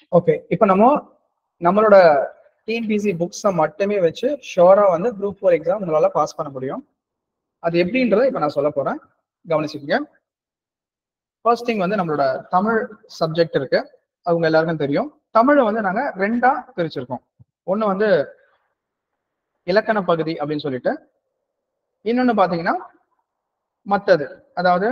Okay இப்போ நம்ம நம்மளோட டிஎன்பிசி புக்ஸை மட்டுமே வச்சு ஷோரா வந்து குரூப் ஃபோர் எக்ஸாம் உங்களால பாஸ் பண்ண முடியும் அது எப்படின்றத இப்போ நான் சொல்ல போறேன் கவனிச்சுக்கோங்க ஃபர்ஸ்ட் திங் வந்து நம்மளோட தமிழ் சப்ஜெக்ட் இருக்கு அவங்க எல்லாருக்கும் தெரியும் தமிழை வந்து நாங்க ரெண்டா பிரிச்சிருக்கோம் ஒன்று வந்து இலக்கண பகுதி அப்படின்னு சொல்லிட்டு இன்னொன்று பார்த்தீங்கன்னா மற்றது அதாவது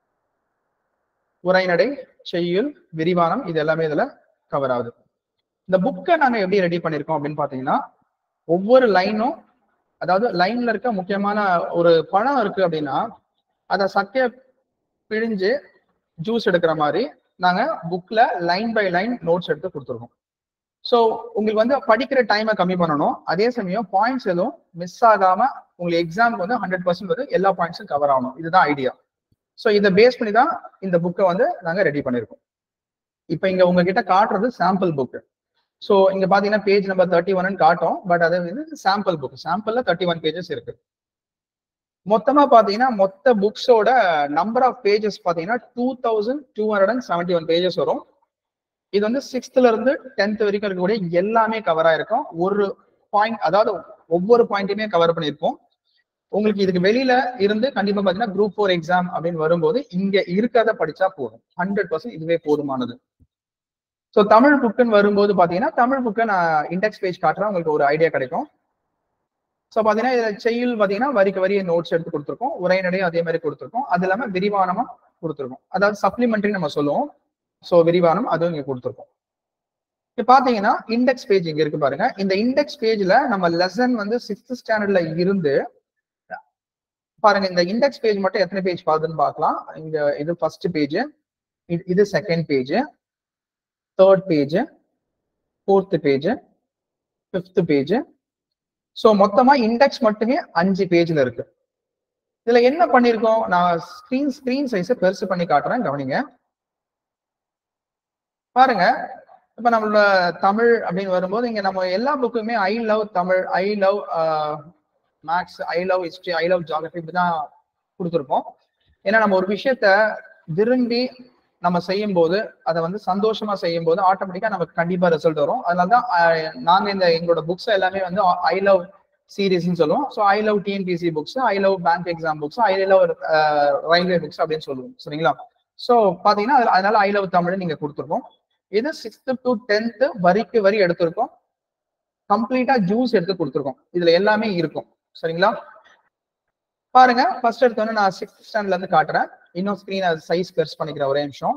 உரைநடை செய்யுள் விரிவானம் இது எல்லாமே இதுல கவர் ஆகுது இந்த புக்கை நாங்க எப்படி ரெடி பண்ணிருக்கோம் அப்படின்னு பாத்தீங்கன்னா ஒவ்வொரு லைனும் அதாவது லைன்ல இருக்க முக்கியமான ஒரு பழம் இருக்கு அப்படின்னா அதை சக்கைய பிழிஞ்சு ஜூஸ் எடுக்கிற மாதிரி நாங்க புக்ல லைன் பை லைன் நோட்ஸ் எடுத்து கொடுத்துருக்கோம் ஸோ உங்களுக்கு வந்து படிக்கிற டைமை கம்மி பண்ணணும் அதே சமயம் பாயிண்ட்ஸ் எதுவும் மிஸ் ஆகாம உங்களுக்கு எக்ஸாமுக்கு வந்து ஹண்ட்ரட் பர்சன்ட் வந்து எல்லா பாயிண்ட்ஸும் கவர் ஆகணும் இதுதான் ஐடியா ஸோ இதை பேஸ் பண்ணி தான் இந்த புக்கை வந்து நாங்கள் ரெடி பண்ணியிருக்கோம் இப்போ இங்க உங்ககிட்ட காட்டுறது சாம்பிள் புக் ஸோ இங்க பாத்தீங்கன்னா பேஜ் நம்பர் தேர்ட்டி ஒன் காட்டும் பட் அது வந்து சாம்பிள் புக் சாம்பிள்ல தேர்ட்டி ஒன் பேஜஸ் இருக்கு மொத்தமா பாத்தீங்கன்னா மொத்த புக்ஸோட நம்பர் ஆஃப் பேஜஸ் பாத்தீங்கன்னா two thousand two hundred and seventy one pages வரும் இது வந்து சிக்ஸ்த்ல இருந்து டென்த் வரைக்கும் இருக்கக்கூடிய எல்லாமே கவர் ஆயிருக்கும் ஒரு பாயிண்ட் அதாவது ஒவ்வொரு பாயிண்ட்டுமே கவர் பண்ணியிருப்போம் உங்களுக்கு இதுக்கு வெளியில இருந்து கண்டிப்பா பாத்தீங்கன்னா குரூப் ஃபோர் எக்ஸாம் அப்படின்னு வரும்போது இங்க இருக்கிறத படிச்சா போதும் ஹண்ட்ரட் பர்சன்ட் இதுவே போதுமானது ஸோ தமிழ் புக்குன்னு வரும்போது பாத்தீங்கன்னா தமிழ் புக்கை நான் இண்டெக்ஸ் பேஜ் காட்டுறேன் உங்களுக்கு ஒரு ஐடியா கிடைக்கும் ஸோ பாத்தீங்கன்னா இதுல செய்யுள் பாத்தீங்கன்னா வரிக்கு வரிய நோட்ஸ் எடுத்து கொடுத்துருக்கோம் உரைநடையும் அதே மாதிரி கொடுத்துருக்கோம் அது இல்லாம விரிவானமா கொடுத்துருக்கோம் அதாவது சப்ளிமெண்ட்ரி நம்ம சொல்லுவோம் ஸோ விரிவானம் அதுவும் இங்க கொடுத்துருக்கோம் இப்போ பாத்தீங்கன்னா இண்டெக்ஸ் பேஜ் இங்க இருக்கு பாருங்க இந்த இண்டெக்ஸ் பேஜ்ல நம்ம லெசன் வந்து சிக்ஸ்த் ஸ்டாண்டர்ட்ல இருந்து பாருங்க இந்த இண்டெக்ஸ் பேஜ் மட்டும் எத்தனை பேஜ் பாதுன்னு பார்க்கலாம் இங்க இது ஃபர்ஸ்ட் பேஜ் இது second page third page fourth page fifth page so மொத்தமா இண்டெக்ஸ் மட்டுமே அஞ்சு பேஜ்ல இருக்கு இதுல என்ன பண்ணிருக்கோம் நான் ஸ்கிரீன் ஸ்கிரீன் சைஸை பெருசு பண்ணி காட்டுறேன் கவனிங்க பாருங்க இப்ப நம்மளோட தமிழ் அப்படின்னு வரும்போது இங்க நம்ம எல்லா புக்குமே I love Tamil I love maths I love history I love geography இப்படிதான் கொடுத்துருப்போம் ஏன்னா நம்ம ஒரு விஷயத்த விரும்பி நம்ம செய்யும் போது அதை வந்து சந்தோஷமா செய்யும் போது ஆட்டோமேட்டிக்கா நமக்கு கண்டிப்பா ரிசல்ட் வரும் அதனாலதான் நாங்க இந்த எங்களோட புக்ஸ் எல்லாமே வந்து ஐ லவ் சீரீஸ்ன்னு சொல்லுவோம் so I love TNPSC books I love bank exam books I love railway books அப்படின்னு சொல்லுவோம் சரிங்களா ஸோ பாத்தீங்கன்னா அதனால ஐ லவ் தமிழ் நீங்க கொடுத்துருக்கோம் இது சிக்ஸ்த் டு டென்த் வரிக்கு வரி எடுத்திருக்கோம் கம்ப்ளீட்டா ஜூஸ் எடுத்து கொடுத்துருக்கோம் இதுல எல்லாமே இருக்கும் சரிங்களா பாருங்க ஃபர்ஸ்ட் எடுத்து வந்து நான் சிக்ஸ்த் ஸ்டாண்டர்ட்ல இருந்து காட்டுறேன் இன்னும் ஸ்கிரீன் சைஸ் பெருசு பண்ணிக்கிறேன் ஒரே நிமிஷம்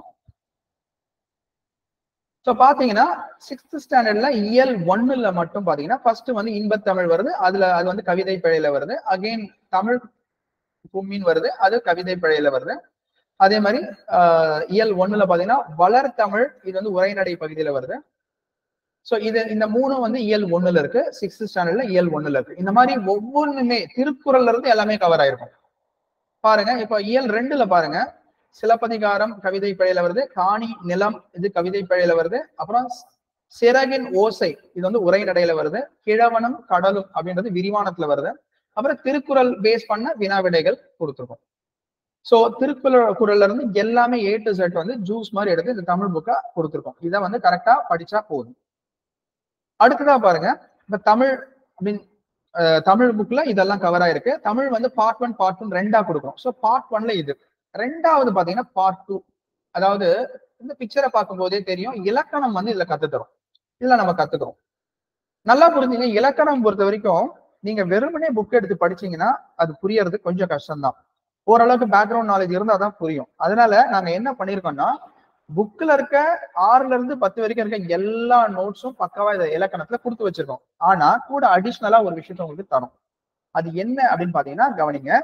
ஸோ பாத்தீங்கன்னா சிக்ஸ்த் ஸ்டாண்டர்ட்ல இயல் ஒன்னுல மட்டும் பாத்தீங்கன்னா ஃபர்ஸ்ட் வந்து இன்பத்தமிழ் வருது அதுல அது வந்து கவிதை பிழையில வருது அகைன் தமிழ் கும்மின் வருது அது கவிதை பிழையில வருது அதே மாதிரி இயல் ஒண்ணுல பாத்தீங்கன்னா வளர் தமிழ் இது வந்து உரைநடை பகுதியில வருது சோ இது இந்த மூணும் வந்து இயல் ஒண்ணுல இருக்கு சிக்ஸ்த் ஸ்டாண்டர்ட்ல இயல் ஒண்ணுல இருக்கு இந்த மாதிரி ஒவ்வொன்றுமே திருக்குறள்ல இருந்து எல்லாமே கவர் ஆயிருக்கும் பாருங்க இப்போ இயல் ரெண்டுல பாருங்க சிலப்பதிகாரம் கவிதை பிழையில வருது காணி நிலம் இது கவிதை பிழையில வருது அப்புறம் சிறகின் ஓசை இது வந்து உரைநடையில வருது கிழவனும் கடலும் அப்படின்றது விரிவானத்துல வருது அப்புறம் திருக்குறள் பேஸ் பண்ண வினா விடைகள் கொடுத்துருக்கோம் சோ திருக்குறள் குரல்ல இருந்து எல்லாமே ஏ டு செட் வந்து ஜூஸ் மாதிரி எடுத்து இந்த தமிழ் புக்கை கொடுத்துருக்கோம் இதை வந்து கரெக்டா படிச்சா போதும் அடுத்ததா பாருங்க இப்ப தமிழ் அப்படின்னு தமிழ் புக்ல இதெல்லாம் கவர் ஆயிருக்கு தமிழ் வந்து பார்ட் ஒன் பார்ட் ஒன் ரெண்டா கொடுக்கும் ஸோ பார்ட் ஒன்ல இது ரெண்டாவது பாத்தீங்கன்னா பார்ட் டூ அதாவது இந்த பிக்சரை பார்க்கும் போதே தெரியும் இலக்கணம் வந்து இதுல கத்து தரும் இதுல நம்ம கத்துக்கிறோம் நல்லா புரிஞ்சுங்க இலக்கணம் பொறுத்த வரைக்கும் நீங்க வெறுமனே புக் எடுத்து படிச்சீங்கன்னா அது புரியறது கொஞ்சம் கஷ்டம்தான் ஓரளவுக்கு பேக்ரவுண்ட் நாலேஜ் இருந்தா தான் புரியும் அதனால நாங்க என்ன பண்ணிருக்கோம்னா புக்ல இருக்க ஆறுல இருந்து பத்து வரைக்கும் இருக்க எல்லா நோட்ஸும் பக்கவா இதை இலக்கணத்துல கொடுத்து வச்சிருக்கோம் ஆனா கூட அடிஷ்னலா ஒரு விஷயத்த உங்களுக்கு தரும் அது என்ன அப்படின்னு பாத்தீங்கன்னா கவனிங்க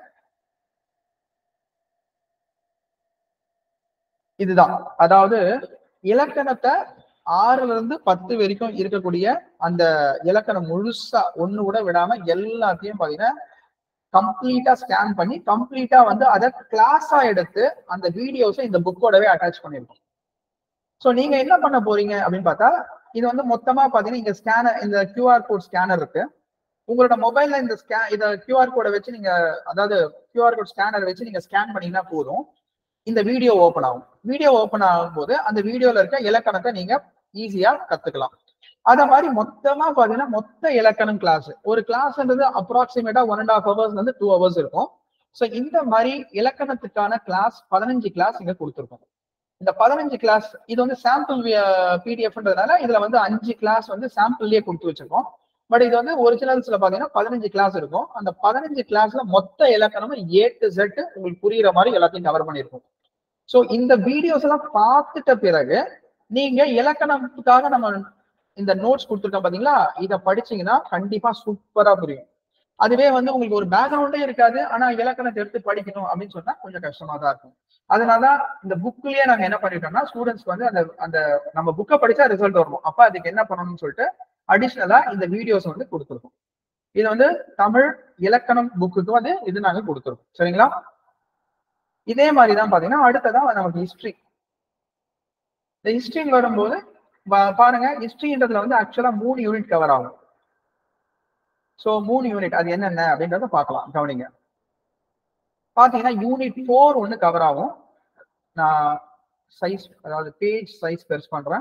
இதுதான் அதாவது இலக்கணத்தை ஆறுல இருந்து பத்து வரைக்கும் இருக்கக்கூடிய அந்த இலக்கணம் முழுசா ஒண்ணு கூட விடாம எல்லாத்தையும் பாத்தீங்கன்னா கம்ப்ளீட்டா ஸ்கேன் பண்ணி கம்ப்ளீட்டா வந்து அதை கிளாஸா எடுத்து அந்த வீடியோஸை இந்த புக்கோடவே அட்டாச் பண்ணிருக்கோம் ஸோ நீங்க என்ன பண்ண போறீங்க அப்படின்னு பார்த்தா இது வந்து மொத்தமா பாத்தீங்கன்னா இங்க ஸ்கேனர் இந்த கியூஆர் கோட் ஸ்கேனர் இருக்கு உங்களோட மொபைல்ல இந்த ஸ்கே இத கியூஆர் கோடை வச்சு நீங்க அதாவது கியூஆர் கோட் ஸ்கேனர் வச்சு நீங்க ஸ்கேன் பண்ணீங்கன்னா போதும் இந்த வீடியோ ஓப்பன் ஆகும் வீடியோ ஓப்பன் ஆகும்போது அந்த வீடியோல இருக்க இலக்கணத்தை நீங்க ஈஸியா கத்துக்கலாம் அத மாதிரி மொத்தமா பாத்தீங்கன்னா மொத்த இலக்கணம் கிளாஸ் ஒரு கிளாஸ்ன்றது அப்ராக்சிமேட்டா ஒன் அண்ட் ஹாஃப் ஹவர்ஸ் வந்து டூ ஹவர்ஸ் இருக்கும் ஸோ இந்த மாதிரி இலக்கணத்துக்கான கிளாஸ் பதினஞ்சு கிளாஸ் இங்க கொடுத்துருக்கோம் இந்த பதினஞ்சு கிளாஸ் இது வந்து சாம்பிள் பிடிஎஃப்ன்றதுனால இதுல வந்து அஞ்சு கிளாஸ் வந்து சாம்பிள்லயே கொடுத்து வச்சிருக்கோம் பட் இது வந்து ஒரிஜினல்ஸ்ல பாத்தீங்கன்னா பதினஞ்சு கிளாஸ் இருக்கும் அந்த பதினஞ்சு கிளாஸ்ல மொத்த இலக்கணமும் ஏ டு செட் உங்களுக்கு புரியுற மாதிரி எல்லாத்தையும் கவர் பண்ணியிருக்கோம் ஸோ இந்த வீடியோஸ் எல்லாம் பார்த்துட்ட பிறகு நீங்க இலக்கணத்துக்காக நம்ம இந்த நோட்ஸ் கொடுத்துருக்கோம் பாத்தீங்களா இதை படிச்சீங்கன்னா கண்டிப்பா சூப்பரா புரியும் அதுவே வந்து உங்களுக்கு ஒரு பேக்ரவுண்டே இருக்காது ஆனா இலக்கணத்தை எடுத்து படிக்கணும் அப்படின்னு சொன்னா கொஞ்சம் கஷ்டமா தான் இருக்கும் அதனாலதான் இந்த புக்லயே நாங்க என்ன பண்ணிட்டோம்னா ஸ்டூடெண்ட்ஸ்க்கு வந்து அந்த அந்த நம்ம புக்கை படிச்சா ரிசல்ட் வரணும் அப்ப அதுக்கு என்ன பண்ணணும்னு சொல்லிட்டு அடிஷ்னலா இந்த வீடியோஸ் வந்து கொடுத்துருக்கோம் இது வந்து தமிழ் இலக்கணம் புக்குக்கு வந்து இது நாங்க கொடுத்துருக்கோம் சரிங்களா இதே மாதிரி தான் பாத்தீங்கன்னா அடுத்ததான் நமக்கு ஹிஸ்டரி இந்த ஹிஸ்டரின்னு வரும்போது பா- பாருங்க ஹிஸ்டரின்றதுல வந்து ஆக்சுவலா மூணு யூனிட் கவர் ஆகும் சோ மூணு யூனிட் அது என்னென்ன அப்படின்றத பார்க்கலாம் கவனிங்க பாத்தீங்கன்னா யூனிட் ஃபோர் ஒன்னு கவர் ஆகும் நான் சைஸ் அதாவது பேஜ் சைஸ் பெருசு பண்றேன்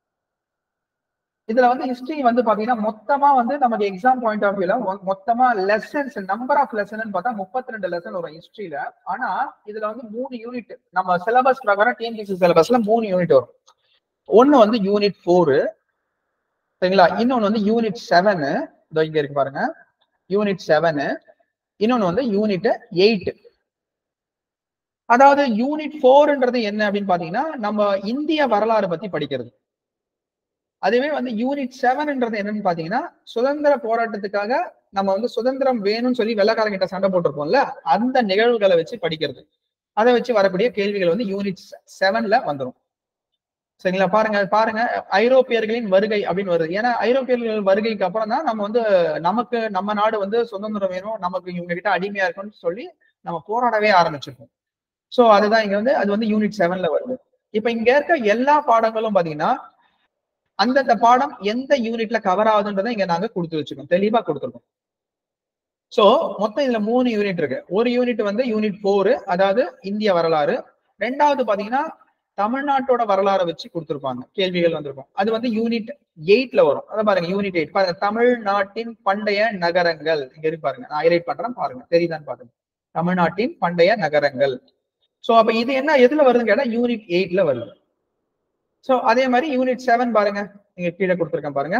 இதுல வந்து ஹிஸ்டரி வந்து பாத்தீங்கன்னா மொத்தமா வந்து நமக்கு எக்ஸாம் பாயிண்ட் ஆஃப் வியூல மொத்தமா லெசன்ஸ் நம்பர் ஆஃப் லெசன் பார்த்தா முப்பத்தி ரெண்டு லெசன் வரும் ஹிஸ்டரியில ஆனா இதுல வந்து மூணு யூனிட் நம்ம சிலபஸ் பிரகாரம் டிஎன்பிசி சிலபஸ்ல மூணு யூனிட் வரும் ஒன்னு வந்து யூனிட் ஃபோரு சரிங்களா இன்னொன்னு வந்து யூனிட் செவனு இதோ இங்க இருக்கு பாருங்க யூனிட் செவனு இன்னொன்னு வந்து யூனிட் எயிட் அதாவது யூனிட் ஃபோர்ன்றது என்ன அப்படின்னு பாத்தீங்கன்னா நம்ம இந்திய வரலாறு பத்தி படிக்கிறது அதுவே வந்து யூனிட் செவன்ன்றது என்னன்னு பாத்தீங்கன்னா சுதந்திர போராட்டத்துக்காக நம்ம வந்து சுதந்திரம் வேணும்னு சொல்லி வெள்ளக்காரங்கிட்ட சண்டை போட்டிருப்போம்ல அந்த நிகழ்வுகளை வச்சு படிக்கிறது அதை வச்சு வரக்கூடிய கேள்விகள் வந்து யூனிட் செவன்ல வந்துடும் சரிங்களா பாருங்க பாருங்க ஐரோப்பியர்களின் வருகை அப்படின்னு வருது ஏன்னா ஐரோப்பியர்கள் வருகைக்கு அப்புறம் தான் நம்ம வந்து நமக்கு நம்ம நாடு வந்து சுதந்திரம் வேணும் நமக்கு இவங்க கிட்ட அடிமையா இருக்கும்னு சொல்லி நம்ம போராடவே ஆரம்பிச்சிருக்கோம் சோ அதுதான் இங்க வந்து அது வந்து யூனிட் செவன்ல வருது இப்ப இங்க இருக்க எல்லா பாடங்களும் பாத்தீங்கன்னா அந்தந்த பாடம் எந்த யூனிட்ல கவர் ஆகுதுன்றதை இங்க நாங்க கொடுத்து வச்சிருக்கோம் தெளிவா கொடுத்துருக்கோம் சோ மொத்தம் இதுல மூணு யூனிட் இருக்கு ஒரு யூனிட் வந்து யூனிட் ஃபோரு அதாவது இந்திய வரலாறு ரெண்டாவது பாத்தீங்கன்னா தமிழ்நாட்டோட வரலாறை வச்சு கொடுத்துருப்பாங்க கேள்விகள் வந்திருக்கும் அது வந்து யூனிட் எயிட்ல வரும் அதை பாருங்க யூனிட் எயிட் பாருங்க தமிழ்நாட்டின் பண்டைய நகரங்கள் இங்க இருக்கு பாருங்க நான் ஹைலைட் பண்றேன் பாருங்க தெரியுதான்னு பாருங்க தமிழ்நாட்டின் பண்டைய நகரங்கள் சோ அப்ப இது என்ன எதுல வருதுன்னு கேட்டா யூனிட் எயிட்ல வருது சோ அதே மாதிரி யூனிட் செவன் பாருங்க நீங்க கீழே கொடுத்துருக்கேன் பாருங்க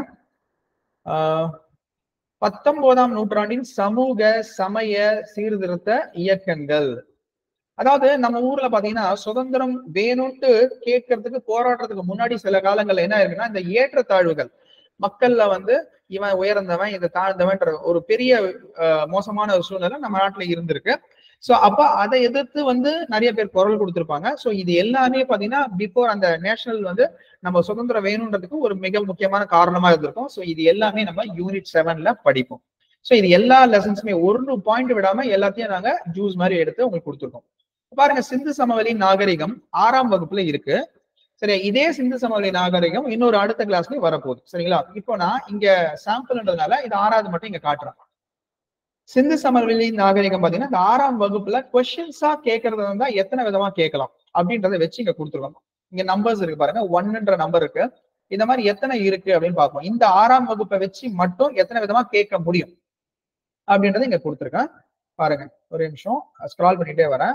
ஆஹ் பத்தொன்பதாம் நூற்றாண்டின் சமூக சமய சீர்திருத்த இயக்கங்கள் அதாவது நம்ம ஊர்ல பாத்தீங்கன்னா சுதந்திரம் வேணும்ட்டு கேட்கறதுக்கு போராடுறதுக்கு முன்னாடி சில காலங்கள்ல என்ன இருக்குன்னா இந்த ஏற்றத்தாழ்வுகள் மக்கள்ல வந்து இவன் உயர்ந்தவன் இதை தாழ்ந்தவன்ற ஒரு பெரிய அஹ், மோசமான ஒரு சூழ்நிலை நம்ம நாட்டுல இருந்திருக்கு சோ அப்ப அதை எதிர்த்து வந்து நிறைய பேர் குரல் கொடுத்திருப்பாங்க சோ இது எல்லாமே பாத்தீங்கன்னா பிஃபோர் அந்த நேஷனல் வந்து நம்ம சுதந்திரம் வேணும்ன்றதுக்கு ஒரு மிக முக்கியமான காரணமா இருந்திருக்கும் சோ இது எல்லாமே நம்ம யூனிட் செவன்ல படிப்போம் சோ இது எல்லா லெசன்ஸுமே ஒரு பாயிண்ட் விடாம எல்லாத்தையும் நாங்க ஜூஸ் மாதிரி எடுத்து உங்களுக்கு கொடுத்துருக்கோம் பாருங்க சிந்து சமவெளி நாகரிகம் ஆறாம் வகுப்புல இருக்கு சரி இதே சிந்து சமவெளி நாகரிகம் இன்னொரு அடுத்த கிளாஸ்லயும் வரப்போகுது சரிங்களா இப்போ நான் இங்க சாம்பிள்ன்றதுனால இது ஆறாவது மட்டும் இங்க காட்டுறேன் சிந்து சமவெளி நாகரிகம் பாத்தீங்கன்னா இந்த ஆறாம் வகுப்புல கொஸ்டின்ஸா கேட்கறது இருந்தா எத்தனை விதமா கேட்கலாம் அப்படின்றத வச்சு இங்க கொடுத்துருக்கோம் இங்க நம்பர்ஸ் இருக்கு பாருங்க ஒன்னுன்ற நம்பர் இருக்கு இந்த மாதிரி எத்தனை இருக்கு அப்படின்னு பார்ப்போம் இந்த ஆறாம் வகுப்பை வச்சு மட்டும் எத்தனை விதமா கேட்க முடியும் அப்படின்றத இங்க கொடுத்துருக்கேன் பாருங்க ஒரு நிமிஷம் ஸ்க்ரால் பண்ணிட்டே வரேன்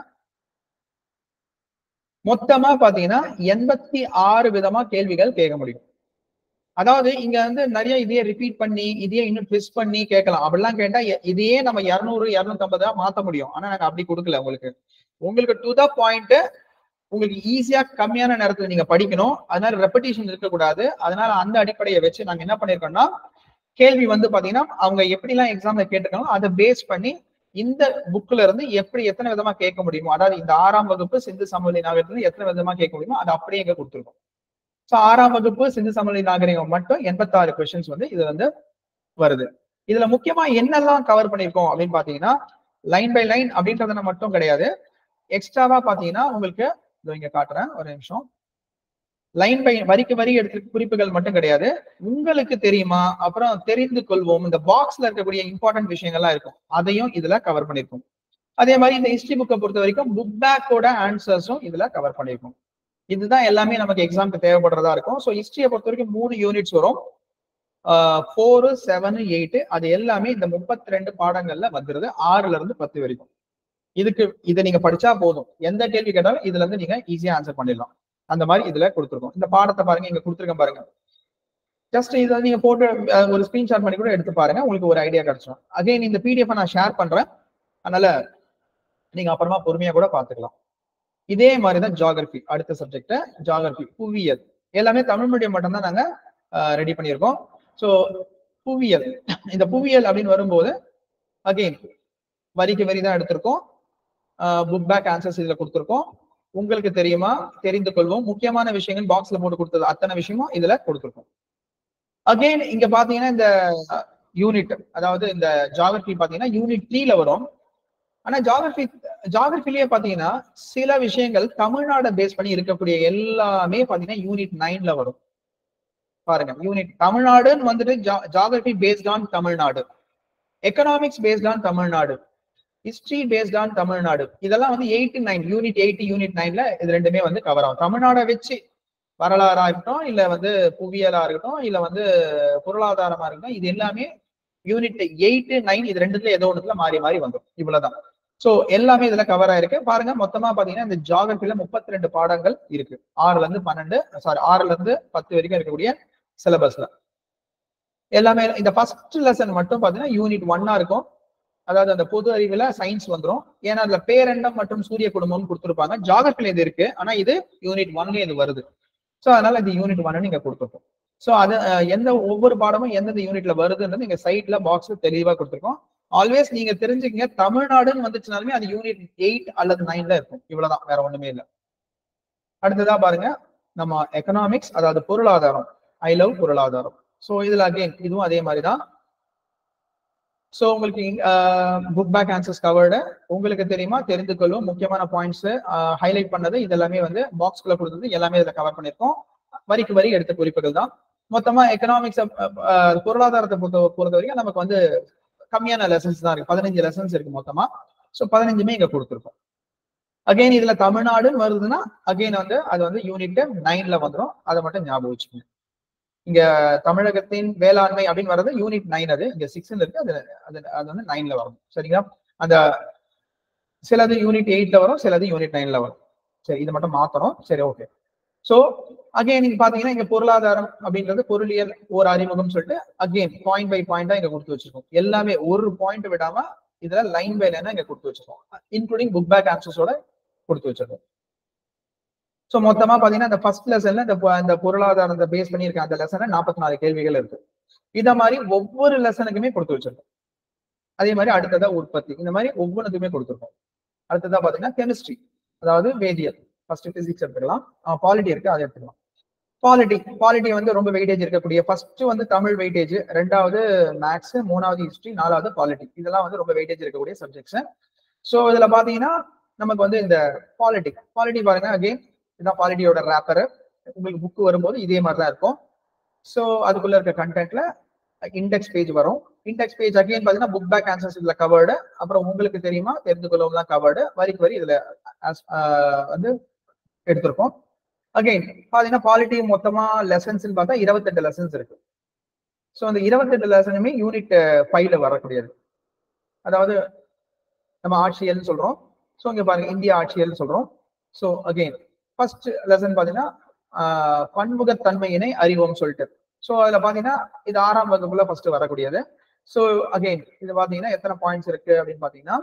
மொத்தமா பாத்தீங்கன்னா எண்பத்தி ஆறு விதமா கேள்விகள் கேட்க முடியும் அதாவது இங்க வந்து நிறைய இதையே ரிப்பீட் பண்ணி இதையே இன்னும் ட்விஸ்ட் பண்ணி கேட்கலாம் அப்படிலாம் கேட்டா எ- இதையே நம்ம இருநூறு இருநூத்தி ஐம்பதா மாத்த முடியும் ஆனா நாங்க அப்படி கொடுக்கல உங்களுக்கு உங்களுக்கு டு த பாயிண்ட் உங்களுக்கு ஈஸியா கம்மியான நேரத்துல நீங்க படிக்கணும் அதனால ரெப்படிஷன் இருக்கக்கூடாது அதனால அந்த அடிப்படையை வச்சு நாங்க என்ன பண்ணிருக்கோம்னா கேள்வி வந்து பாத்தீங்கன்னா அவங்க எப்படிலாம் எக்ஸாம்ல கேட்டிருக்காங்களோ அதை பேஸ் பண்ணி இந்த புக்ல இருந்து எப்படி எத்தனை விதமா கேட்க முடியுமோ அதாவது இந்த ஆறாம் வகுப்பு சிந்து சமவெளி நாகரிகத்துல எத்தனை விதமா கேட்க முடியுமோ அதை அப்படியே இங்க கொடுத்துருக்கோம் சோ ஆறாம் வகுப்பு சிந்து சமவெளி நாகரிகம் மட்டும் எண்பத்தாறு கொஸ்டின்ஸ் வந்து இது வந்து வருது இதுல முக்கியமா என்னெல்லாம் கவர் பண்ணிருக்கோம் அப்படின்னு பாத்தீங்கன்னா லைன் பை லைன் அப்படின்றதுல மட்டும் கிடையாது எக்ஸ்ட்ராவா பாத்தீங்கன்னா உங்களுக்கு இதோ இங்க காட்டுறேன் ஒரு நிமிஷம் லைன் பை வரிக்கு வரி எடுத்து குறிப்புகள் மட்டும் கிடையாது உங்களுக்கு தெரியுமா அப்புறம் தெரிந்து கொள்வோம் இந்த பாக்ஸ்ல இருக்கக்கூடிய இம்பார்ட்டன்ட் விஷயங்கள்லாம் இருக்கும் அதையும் இதுல கவர் பண்ணிருக்கோம் அதே மாதிரி இந்த ஹிஸ்டரி புக்கை பொறுத்த வரைக்கும் புக் பேக்கோட ஆன்சர்ஸும் இதுல கவர் பண்ணிருக்கோம் இதுதான் எல்லாமே நமக்கு எக்ஸாம்க்கு தேவைப்படுறதா இருக்கும் ஸோ ஹிஸ்டரியை பொறுத்த வரைக்கும் மூணு யூனிட்ஸ் வரும் ஃபோரு செவன் எயிட் அது எல்லாமே இந்த முப்பத்தி ரெண்டு பாடங்கள்ல வந்துருது ஆறுல இருந்து பத்து வரைக்கும் இதுக்கு இதை நீங்க படிச்சா போதும் எந்த கேள்வி கேட்டாலும் இதுல இருந்து நீங்க ஈஸியா ஆன்சர் பண்ணிடலாம் அந்த மாதிரி இதுல கொடுத்துருக்கோம் இந்த பாடத்தை பாருங்க இங்க கொடுத்துருக்கேன் பாருங்க ஜஸ்ட் இதை நீங்க போட்டு அஹ், ஒரு ஸ்கிரீன்ஷாட் பண்ணி கூட எடுத்து பாருங்க உங்களுக்கு ஒரு ஐடியா கிடைச்சிடும் அகைன் இந்த பிடிஎஃப் நான் ஷேர் பண்றேன் அதனால நீங்க அப்புறமா பொறுமையா கூட பாத்துக்கலாம் இதே மாதிரி தான் ஜாகிரபி அடுத்த சப்ஜெக்ட் ஜாகிரபி புவியியல் எல்லாமே தமிழ் மீடியம் மட்டும் தான் நாங்க ரெடி பண்ணியிருக்கோம் ஸோ புவியியல் இந்த புவியியல் அப்படின்னு வரும்போது அகைன் வரிக்கு வரி தான் எடுத்திருக்கோம் புக் பேக் ஆன்சர்ஸ் இதுல கொடுத்துருக்கோம் உங்களுக்கு தெரியுமா தெரிந்து கொள்வோம் முக்கியமான விஷயங்கள் பாக்ஸ்ல போட்டு கொடுத்தது அத்தனை விஷயமும் இதுல கொடுத்துருக்கோம் அகைன் இங்க பாத்தீங்கன்னா இந்த யூனிட் அதாவது இந்த ஜாகிரபி பாத்தீங்கன்னா யூனிட் த்ரீல வரும் ஆனா ஜாகிரபி ஜாகிரபிலேயே பாத்தீங்கன்னா சில விஷயங்கள் தமிழ்நாடை பேஸ் பண்ணி இருக்கக்கூடிய எல்லாமே பாத்தீங்கன்னா யூனிட் நைன்ல வரும் பாருங்க யூனிட் தமிழ்நாடுன்னு வந்துட்டு geography based on Tamil Nadu economics based on Tamil Nadu history based on Tamil Nadu இதெல்லாம் வந்து eighty nine unit eighty unit நைன்ல இது ரெண்டுமே வந்து கவர் ஆகும் தமிழ்நாடை வச்சு வரலாறா இருக்கட்டும் இல்ல வந்து புவியியலா இருக்கட்டும் இல்ல வந்து பொருளாதாரமா இருக்கட்டும் இது எல்லாமே யூனிட் எயிட் நைன் இது ரெண்டுத்துல ஏதோ ஒண்ணுல மாறி மாறி வந்துடும் இவ்வளவுதான் சோ எல்லாமே இதுல கவர் ஆயிருக்கு பாருங்க மொத்தமா பாத்தீங்கன்னா இந்த ஜாகிரபில முப்பத்தி ரெண்டு பாடங்கள் இருக்கு ஆறுல இருந்து பன்னெண்டு சாரி ஆறுல இருந்து பத்து வரைக்கும் இருக்கக்கூடிய சிலபஸ்ல எல்லாமே இந்த ஃபர்ஸ்ட் லெசன் மட்டும் பாத்தீங்கன்னா யூனிட் ஒன்னா இருக்கும் அதாவது அந்த பொது அறிவுல சயின்ஸ் வந்துரும் ஏன்னா அதுல பேரண்டம் மற்றும் சூரிய குடும்பம் கொடுத்துருப்பாங்க ஜாகிரபில இது இருக்கு ஆனா இது யூனிட் ஒன்ல இது வருது சோ அதனால இது யூனிட் ஒன்னு நீங்க கொடுத்துருக்கோம் சோ அது அஹ், எந்த ஒவ்வொரு பாடமும் எந்தெந்த யூனிட்ல வருதுன்றது நீங்க சைட்ல பாக்ஸ்ல தெளிவா கொடுத்துருக்கோம் ஆல்வேஸ் நீங்க தெரிஞ்சுக்கங்க தமிழ்நாடுன்னு வந்துச்சுனாலுமே அது யூனிட் எயிட் அல்லது நைன்ல இருக்கும் இவ்வளவுதான் வேற ஒண்ணுமே இல்லை அடுத்ததா பாருங்க நம்ம எக்கனாமிக்ஸ் அதாவது பொருளாதாரம் ஐ லவ் பொருளாதாரம் சோ இதுல அகைன் இதுவும் அதே மாதிரி தான் ஸோ உங்களுக்கு புக் பேக் ஆன்சர்ஸ் கவர்டு உங்களுக்கு தெரியுமா தெரிந்து கொள்ளும் முக்கியமான பாயிண்ட்ஸ் ஹைலைட் பண்ணது இதெல்லாமே வந்து பாக்ஸ்குள்ள கொடுத்தது எல்லாமே இதுல கவர் பண்ணியிருக்கோம் வரிக்கு வரி எடுத்த குறிப்புகள் தான் மொத்தமா எக்கனாமிக்ஸ் பொருளாதாரத்தை பொறுத்த பொறுத்த வரைக்கும் நமக்கு வந்து கம்மியான லெசன்ஸ் தான் இருக்கு பதினஞ்சு லெசன்ஸ் இருக்கு மொத்தமா ஸோ பதினஞ்சுமே இங்க கொடுத்துருக்கோம் அகைன் இதுல தமிழ்நாடுன்னு வருதுன்னா அகைன் வந்து அது வந்து யூனிட் நைன்ல வந்துடும் அதை மட்டும் ஞாபகம் வச்சுக்கோங்க இங்க தமிழகத்தின் வேளாண்மை அப்படின்னு வர்றது யூனிட் நைன் அது இங்க சிக்ஸ்ல இருக்கு அது அது அது வந்து நைன்ல வரும் சரிங்களா அந்த சிலது யூனிட் எயிட்ல வரும் சிலது யூனிட் நைன்ல வரும் சரி இதை மட்டும் மாத்தணும் சரி ஓகே சோ அகைன் நீங்க பாத்தீங்கன்னா இங்க பொருளாதாரம் அப்படின்றது பொருளியல் ஒரு அறிமுகம் சொல்லிட்டு அகைன் பாயிண்ட் பை பாயிண்டா இங்க கொடுத்து வச்சிருக்கோம் எல்லாமே ஒரு பாயிண்ட் விடாம இதுல லைன் பை லைனா இங்க கொடுத்து வச்சிருக்கோம் இன்க்ளூடிங் புக் பேக் ஆன்சர்ஸோட கொடுத்து வச்சிருக்கோம் சோ மொத்தமா பாத்தீங்கன்னா இந்த ஃபர்ஸ்ட் லெசன்ல இந்த பொ- இந்த பொருளாதாரத்தை பேஸ் பண்ணியிருக்க அந்த லெசன்ல நாற்பத்தி நாலு கேள்விகள் இருக்கு இத மாதிரி ஒவ்வொரு லெசனுக்குமே கொடுத்து வச்சிருக்கோம் அதே மாதிரி அடுத்ததா உற்பத்தி இந்த மாதிரி ஒவ்வொன்றுக்குமே கொடுத்துருக்கோம் அடுத்ததா பாத்தீங்கன்னா கெமிஸ்ட்ரி அதாவது வேதியியல் ஃபர்ஸ்ட் பிசிக்ஸ் எடுத்துக்கலாம் பாலிட்டி இருக்கு அதை எடுத்துக்கலாம் பாலிட்டி பாலிட்டி வந்து ரொம்ப வெயிட்டேஜ் இருக்கக்கூடிய ஃபர்ஸ்ட் வந்து தமிழ் வெயிட்டேஜ் ரெண்டாவது மேக்ஸ் மூணாவது ஹிஸ்டரி நாலாவது பாலிட்டி இதெல்லாம் வந்து ரொம்ப வெயிட்டேஜ் இருக்கக்கூடிய சப்ஜெக்ட்ஸ் ஸோ இதுல பாத்தீங்கன்னா நமக்கு வந்து இந்த பாலிட்டி பாலிட்டி பாருங்க அகைன் இதுதான் பாலிட்டியோட ரேப்பர் உங்களுக்கு புக் வரும்போது இதே மாதிரி தான் இருக்கும் ஸோ அதுக்குள்ள இருக்க கண்டென்ட்ல இண்டெக்ஸ் பேஜ் வரும் இண்டெக்ஸ் பேஜ் அகைன் பாத்தீங்கன்னா புக் பேக் ஆன்சர்ஸ் இதுல கவர்டு அப்புறம் உங்களுக்கு தெரியுமா தெரிந்து கொள்ளவும் கவர்டு வரிக்கு வரி இதுல as- ஆஹ் வந்து எடுத்திருக்கோம் அகைன் பாத்தீங்கன்னா பாலிட்டி மொத்தமா லெசன்ஸ் பார்த்தா இருபத்தெட்டு லெசன்ஸ் இருக்கு ஸோ அந்த இருபத்தெட்டு லெசனுமே யூனிட் ஃபைவ்ல வரக்கூடியது அதாவது நம்ம ஆட்சியல்னு சொல்றோம் ஸோ இங்க பாருங்க இந்திய ஆட்சியல்னு சொல்றோம் ஸோ அகைன் ஃபர்ஸ்ட் லெசன் பாத்தீங்கன்னா ஆஹ் பன்முகத்தன்மையினை அறிவோம் சொல்லிட்டு ஸோ அதுல பாத்தீங்கன்னா இது ஆறாம் வகுப்புல ஃபர்ஸ்ட் வரக்கூடியது ஸோ அகைன் இது பாத்தீங்கன்னா எத்தனை பாயிண்ட்ஸ் இருக்கு அப்படின்னு பாத்தீங்கன்னா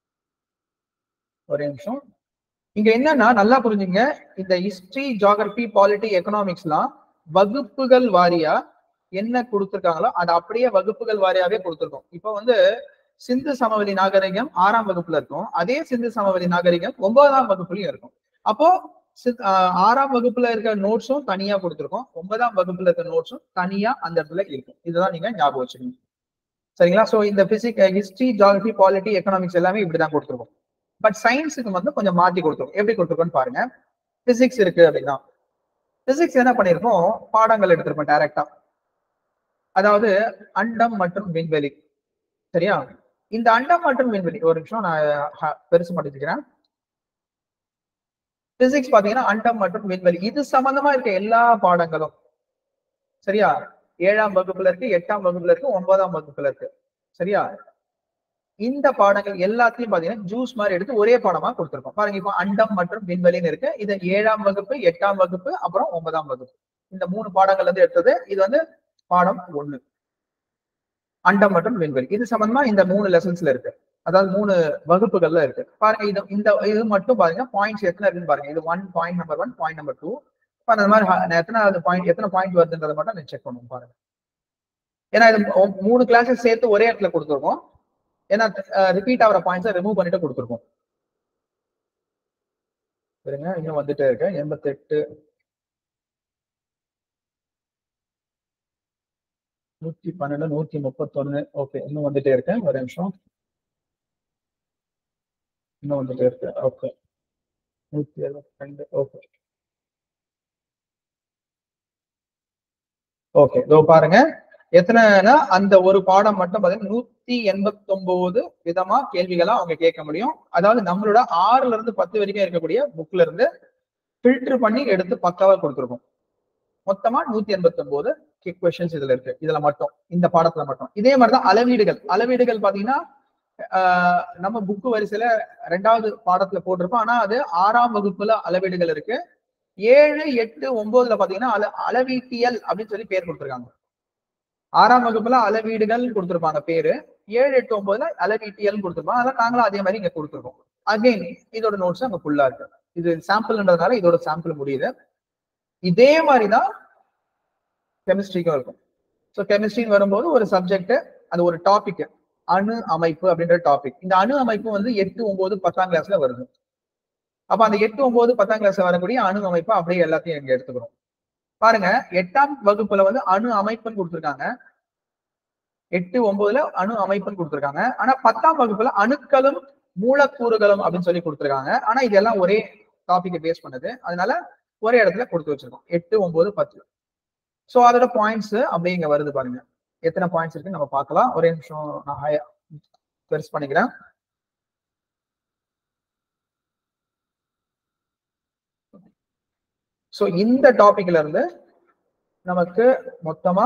ஒரே நிமிஷம் இங்க என்னன்னா நல்லா புரிஞ்சுங்க இந்த ஹிஸ்டரி ஜியாகிரபி பாலிட்டி எக்கனாமிக்ஸ்லாம் வகுப்புகள் வாரியா என்ன கொடுத்துருக்காங்களோ அது அப்படியே வகுப்புகள் வாரியாவே கொடுத்துருக்கோம் இப்போ வந்து சிந்து சமவெளி நாகரிகம் ஆறாம் வகுப்புல இருக்கும் அதே சிந்து சமவெளி நாகரிகம் ஒன்பதாம் வகுப்புலயும் இருக்கும் அப்போ சித்- ஆஹ் ஆறாம் வகுப்புல இருக்க நோட்ஸும் தனியா கொடுத்துருக்கோம் ஒன்பதாம் வகுப்புல இருக்க நோட்ஸும் தனியா அந்த இடத்துல இருக்கும் இதுதான் நீங்க ஞாபகம் வச்சுக்கணும் சரிங்களா சோ இந்த physics history geography polity economics எல்லாமே இப்படிதான் கொடுத்துருக்கோம் பட் சயின்ஸுக்கு வந்து கொஞ்சம் மாத்தி கொடுத்துருக்கோம் எப்படி கொடுத்துருக்கோம்னு பாருங்க பிசிக்ஸ் இருக்கு அப்படின்னா பிசிக்ஸ் என்ன பண்ணிருக்கோம் பாடங்கள் எடுத்திருப்போம் டைரக்டா அதாவது அண்டம் மற்றும் விண்வெளி சரியா இந்த அண்டம் மற்றும் விண்வெளி ஒரு நிமிஷம் நான் ஹ- பெருசு பண்ணிக்கிறேன் பிசிக்ஸ் பாத்தீங்கன்னா அண்டம் மற்றும் விண்வெளி இது சம்பந்தமா இருக்க எல்லா பாடங்களும் சரியா ஏழாம் வகுப்புல இருக்கு எட்டாம் வகுப்புல இருக்கு ஒன்பதாம் வகுப்புல இருக்கு சரியா இந்த பாடங்கள் எல்லாத்தையும் பாத்தீங்கன்னா ஜூஸ் மாதிரி எடுத்து ஒரே பாடமா கொடுத்திருக்கோம் பாருங்க இப்போ அண்டம் மற்றும் விண்வெளின்னு இருக்கு இது ஏழாம் வகுப்பு எட்டாம் வகுப்பு அப்புறம் ஒன்பதாம் வகுப்பு இந்த மூணு பாடங்கள்ல இருந்து எடுத்தது இது வந்து பாடம் ஒண்ணு அண்டம் மற்றும் விண்வெளி இது சம்பந்தமா இந்த மூணு லெசன்ஸ்ல இருக்கு அதாவது மூணு வகுப்புகள்ல இருக்கு பாருங்க இது இந்த இது மட்டும் பாருங்க பாயிண்ட்ஸ் எத்தனை இருக்குன்னு பாருங்க இது one point number one point number two அந்த மாதிரி ஹ- எத்தனை பாயிண்ட் எத்தனை பாயிண்ட் வருதுன்றதை மட்டும் நீங்க செக் பண்ணுவோம் பாருங்க ஏன்னா இது மூ- மூணு கிளாஸஸ் சேர்த்து ஒரே இடத்துல கொடுத்துருக்கோம் ஏன்னா ரிப்பீட் ஆகிற பாயிண்ட்ஸை ரிமூவ் பண்ணிட்டு கொடுத்துருக்கோம் சரிங்க இன்னும் வந்துட்டே இருக்கு எண்பத்தெட்டு நூத்தி பன்னெண்டு நூத்தி முப்பத்தொன்னு ஓகே இன்னும் வந்துட்டே இருக்கேன் ஒரு நிமிஷம் இன்னும் வந்துட்டே இருக்கு ஓகே நூத்தி எழுபத்தி ரெண்டு ஓகே ஓகே இதோ பாருங்க எத்தனைனா அந்த ஒரு பாடம் மட்டும் பாத்தீங்கன்னா நூத்தி எண்பத்தி ஒன்பது விதமா கேள்விகளா அவங்க கேட்க முடியும் அதாவது நம்மளோட ஆறுல இருந்து பத்து வரைக்கும் இருக்கக்கூடிய புக்ல இருந்து ஃபில்டர் பண்ணி எடுத்து பக்காவா கொடுத்துருக்கோம் மொத்தமா நூத்தி எண்பத்தி ஒன்பது கொஸ்டின்ஸ் இதுல இருக்கு இதுல மட்டும் இந்த பாடத்துல மட்டும் இதே மாதிரிதான் அளவீடுகள் அளவீடுகள் பாத்தீங்கன்னா ஆஹ் நம்ம புக்கு வரிசையில ரெண்டாவது பாடத்துல போட்டிருப்போம் ஆனா அது ஆறாம் வகுப்புல அளவீடுகள் இருக்கு ஏழு எட்டு ஒன்பதுல பாத்தீங்கன்னா அள அளவீட்டியல் அப்படின்னு சொல்லி பேர் கொடுத்திருக்காங்க ஆறாம் வகுப்புல அளவீடுகள் கொடுத்திருப்பாங்க பேரு ஏழு எட்டு ஒன்பதுல அளவீட்டியல் கொடுத்திருப்பாங்க அதான் நாங்களும் அதே மாதிரி இங்க கொடுத்திருக்கோம் அகைன் இதோட நோட்ஸ் அங்க ஃபுல்லா இருக்கு இது சாம்பிள்ன்றதுனால இதோட சாம்பிள் முடியுது இதே மாதிரிதான் கெமிஸ்ட்ரிக்கும் இருக்கும் ஸோ கெமிஸ்ட்ரின்னு வரும்போது ஒரு சப்ஜெக்ட் அது ஒரு டாபிக் அணு அமைப்பு அப்படின்ற டாபிக் இந்த அணு அமைப்பு வந்து எட்டு ஒன்பது பத்தாம் கிளாஸ்ல வருது அப்ப அந்த எட்டு ஒன்பது பத்தாம் கிளாஸ்ல வரக்கூடிய அணு அமைப்பு அப்படியே எல்லாத்தையும் இங்க எடுத்துக்கிறோம் பாருங்க எட்டாம் வகுப்புல வந்து அணு அமைப்புன்னு கொடுத்துருக்காங்க எட்டு ஒன்பதுல அணு அமைப்புன்னு கொடுத்துருக்காங்க ஆனா பத்தாம் வகுப்புல அணுக்களும் மூலக்கூறுகளும் அப்படின்னு சொல்லி கொடுத்துருக்காங்க ஆனா இதெல்லாம் ஒரே டாபிக் பேஸ் பண்ணது அதனால ஒரே இடத்துல கொடுத்து வச்சிருக்கோம் எட்டு ஒன்பது பத்து சோ அதோட பாயிண்ட்ஸ் அப்படியே இங்க வருது பாருங்க எத்தனை பாயிண்ட்ஸ் இருக்கு நம்ம பார்க்கலாம் ஒரே நிமிஷம் நான் high- பெருசு பண்ணிக்கிறேன் சோ இந்த டாபிக்ல இருந்து நமக்கு மொத்தமா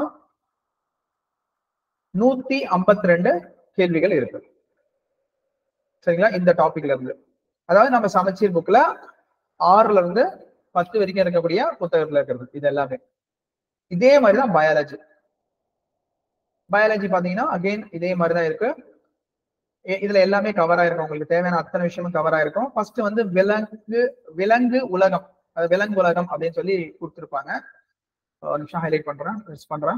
நூத்தி ஐம்பத்தி ரெண்டு கேள்விகள் இருக்கு சரிங்களா இந்த டாபிக்ல இருந்து அதாவது நம்ம சமச்சீர் புக்ல ஆறுல இருந்து பத்து வரைக்கும் இருக்கக்கூடிய புத்தகத்துல இருக்கிறது இது எல்லாமே இதே மாதிரிதான் பயாலஜி பயாலஜி பாத்தீங்கன்னா அகைன் இதே மாதிரிதான் இருக்கு இ- இதுல எல்லாமே கவர் ஆயிருக்கும் உங்களுக்கு தேவையான அத்தனை விஷயமும் கவர் ஆயிருக்கும் ஃபர்ஸ்ட் வந்து விலங்கு விலங்கு உலகம் அது விலங்கு உலகம் அப்படின்னு சொல்லி கொடுத்துருப்பாங்க ஒரு நிமிஷம் ஹைலைட் பண்றேன் மிஸ் பண்றேன்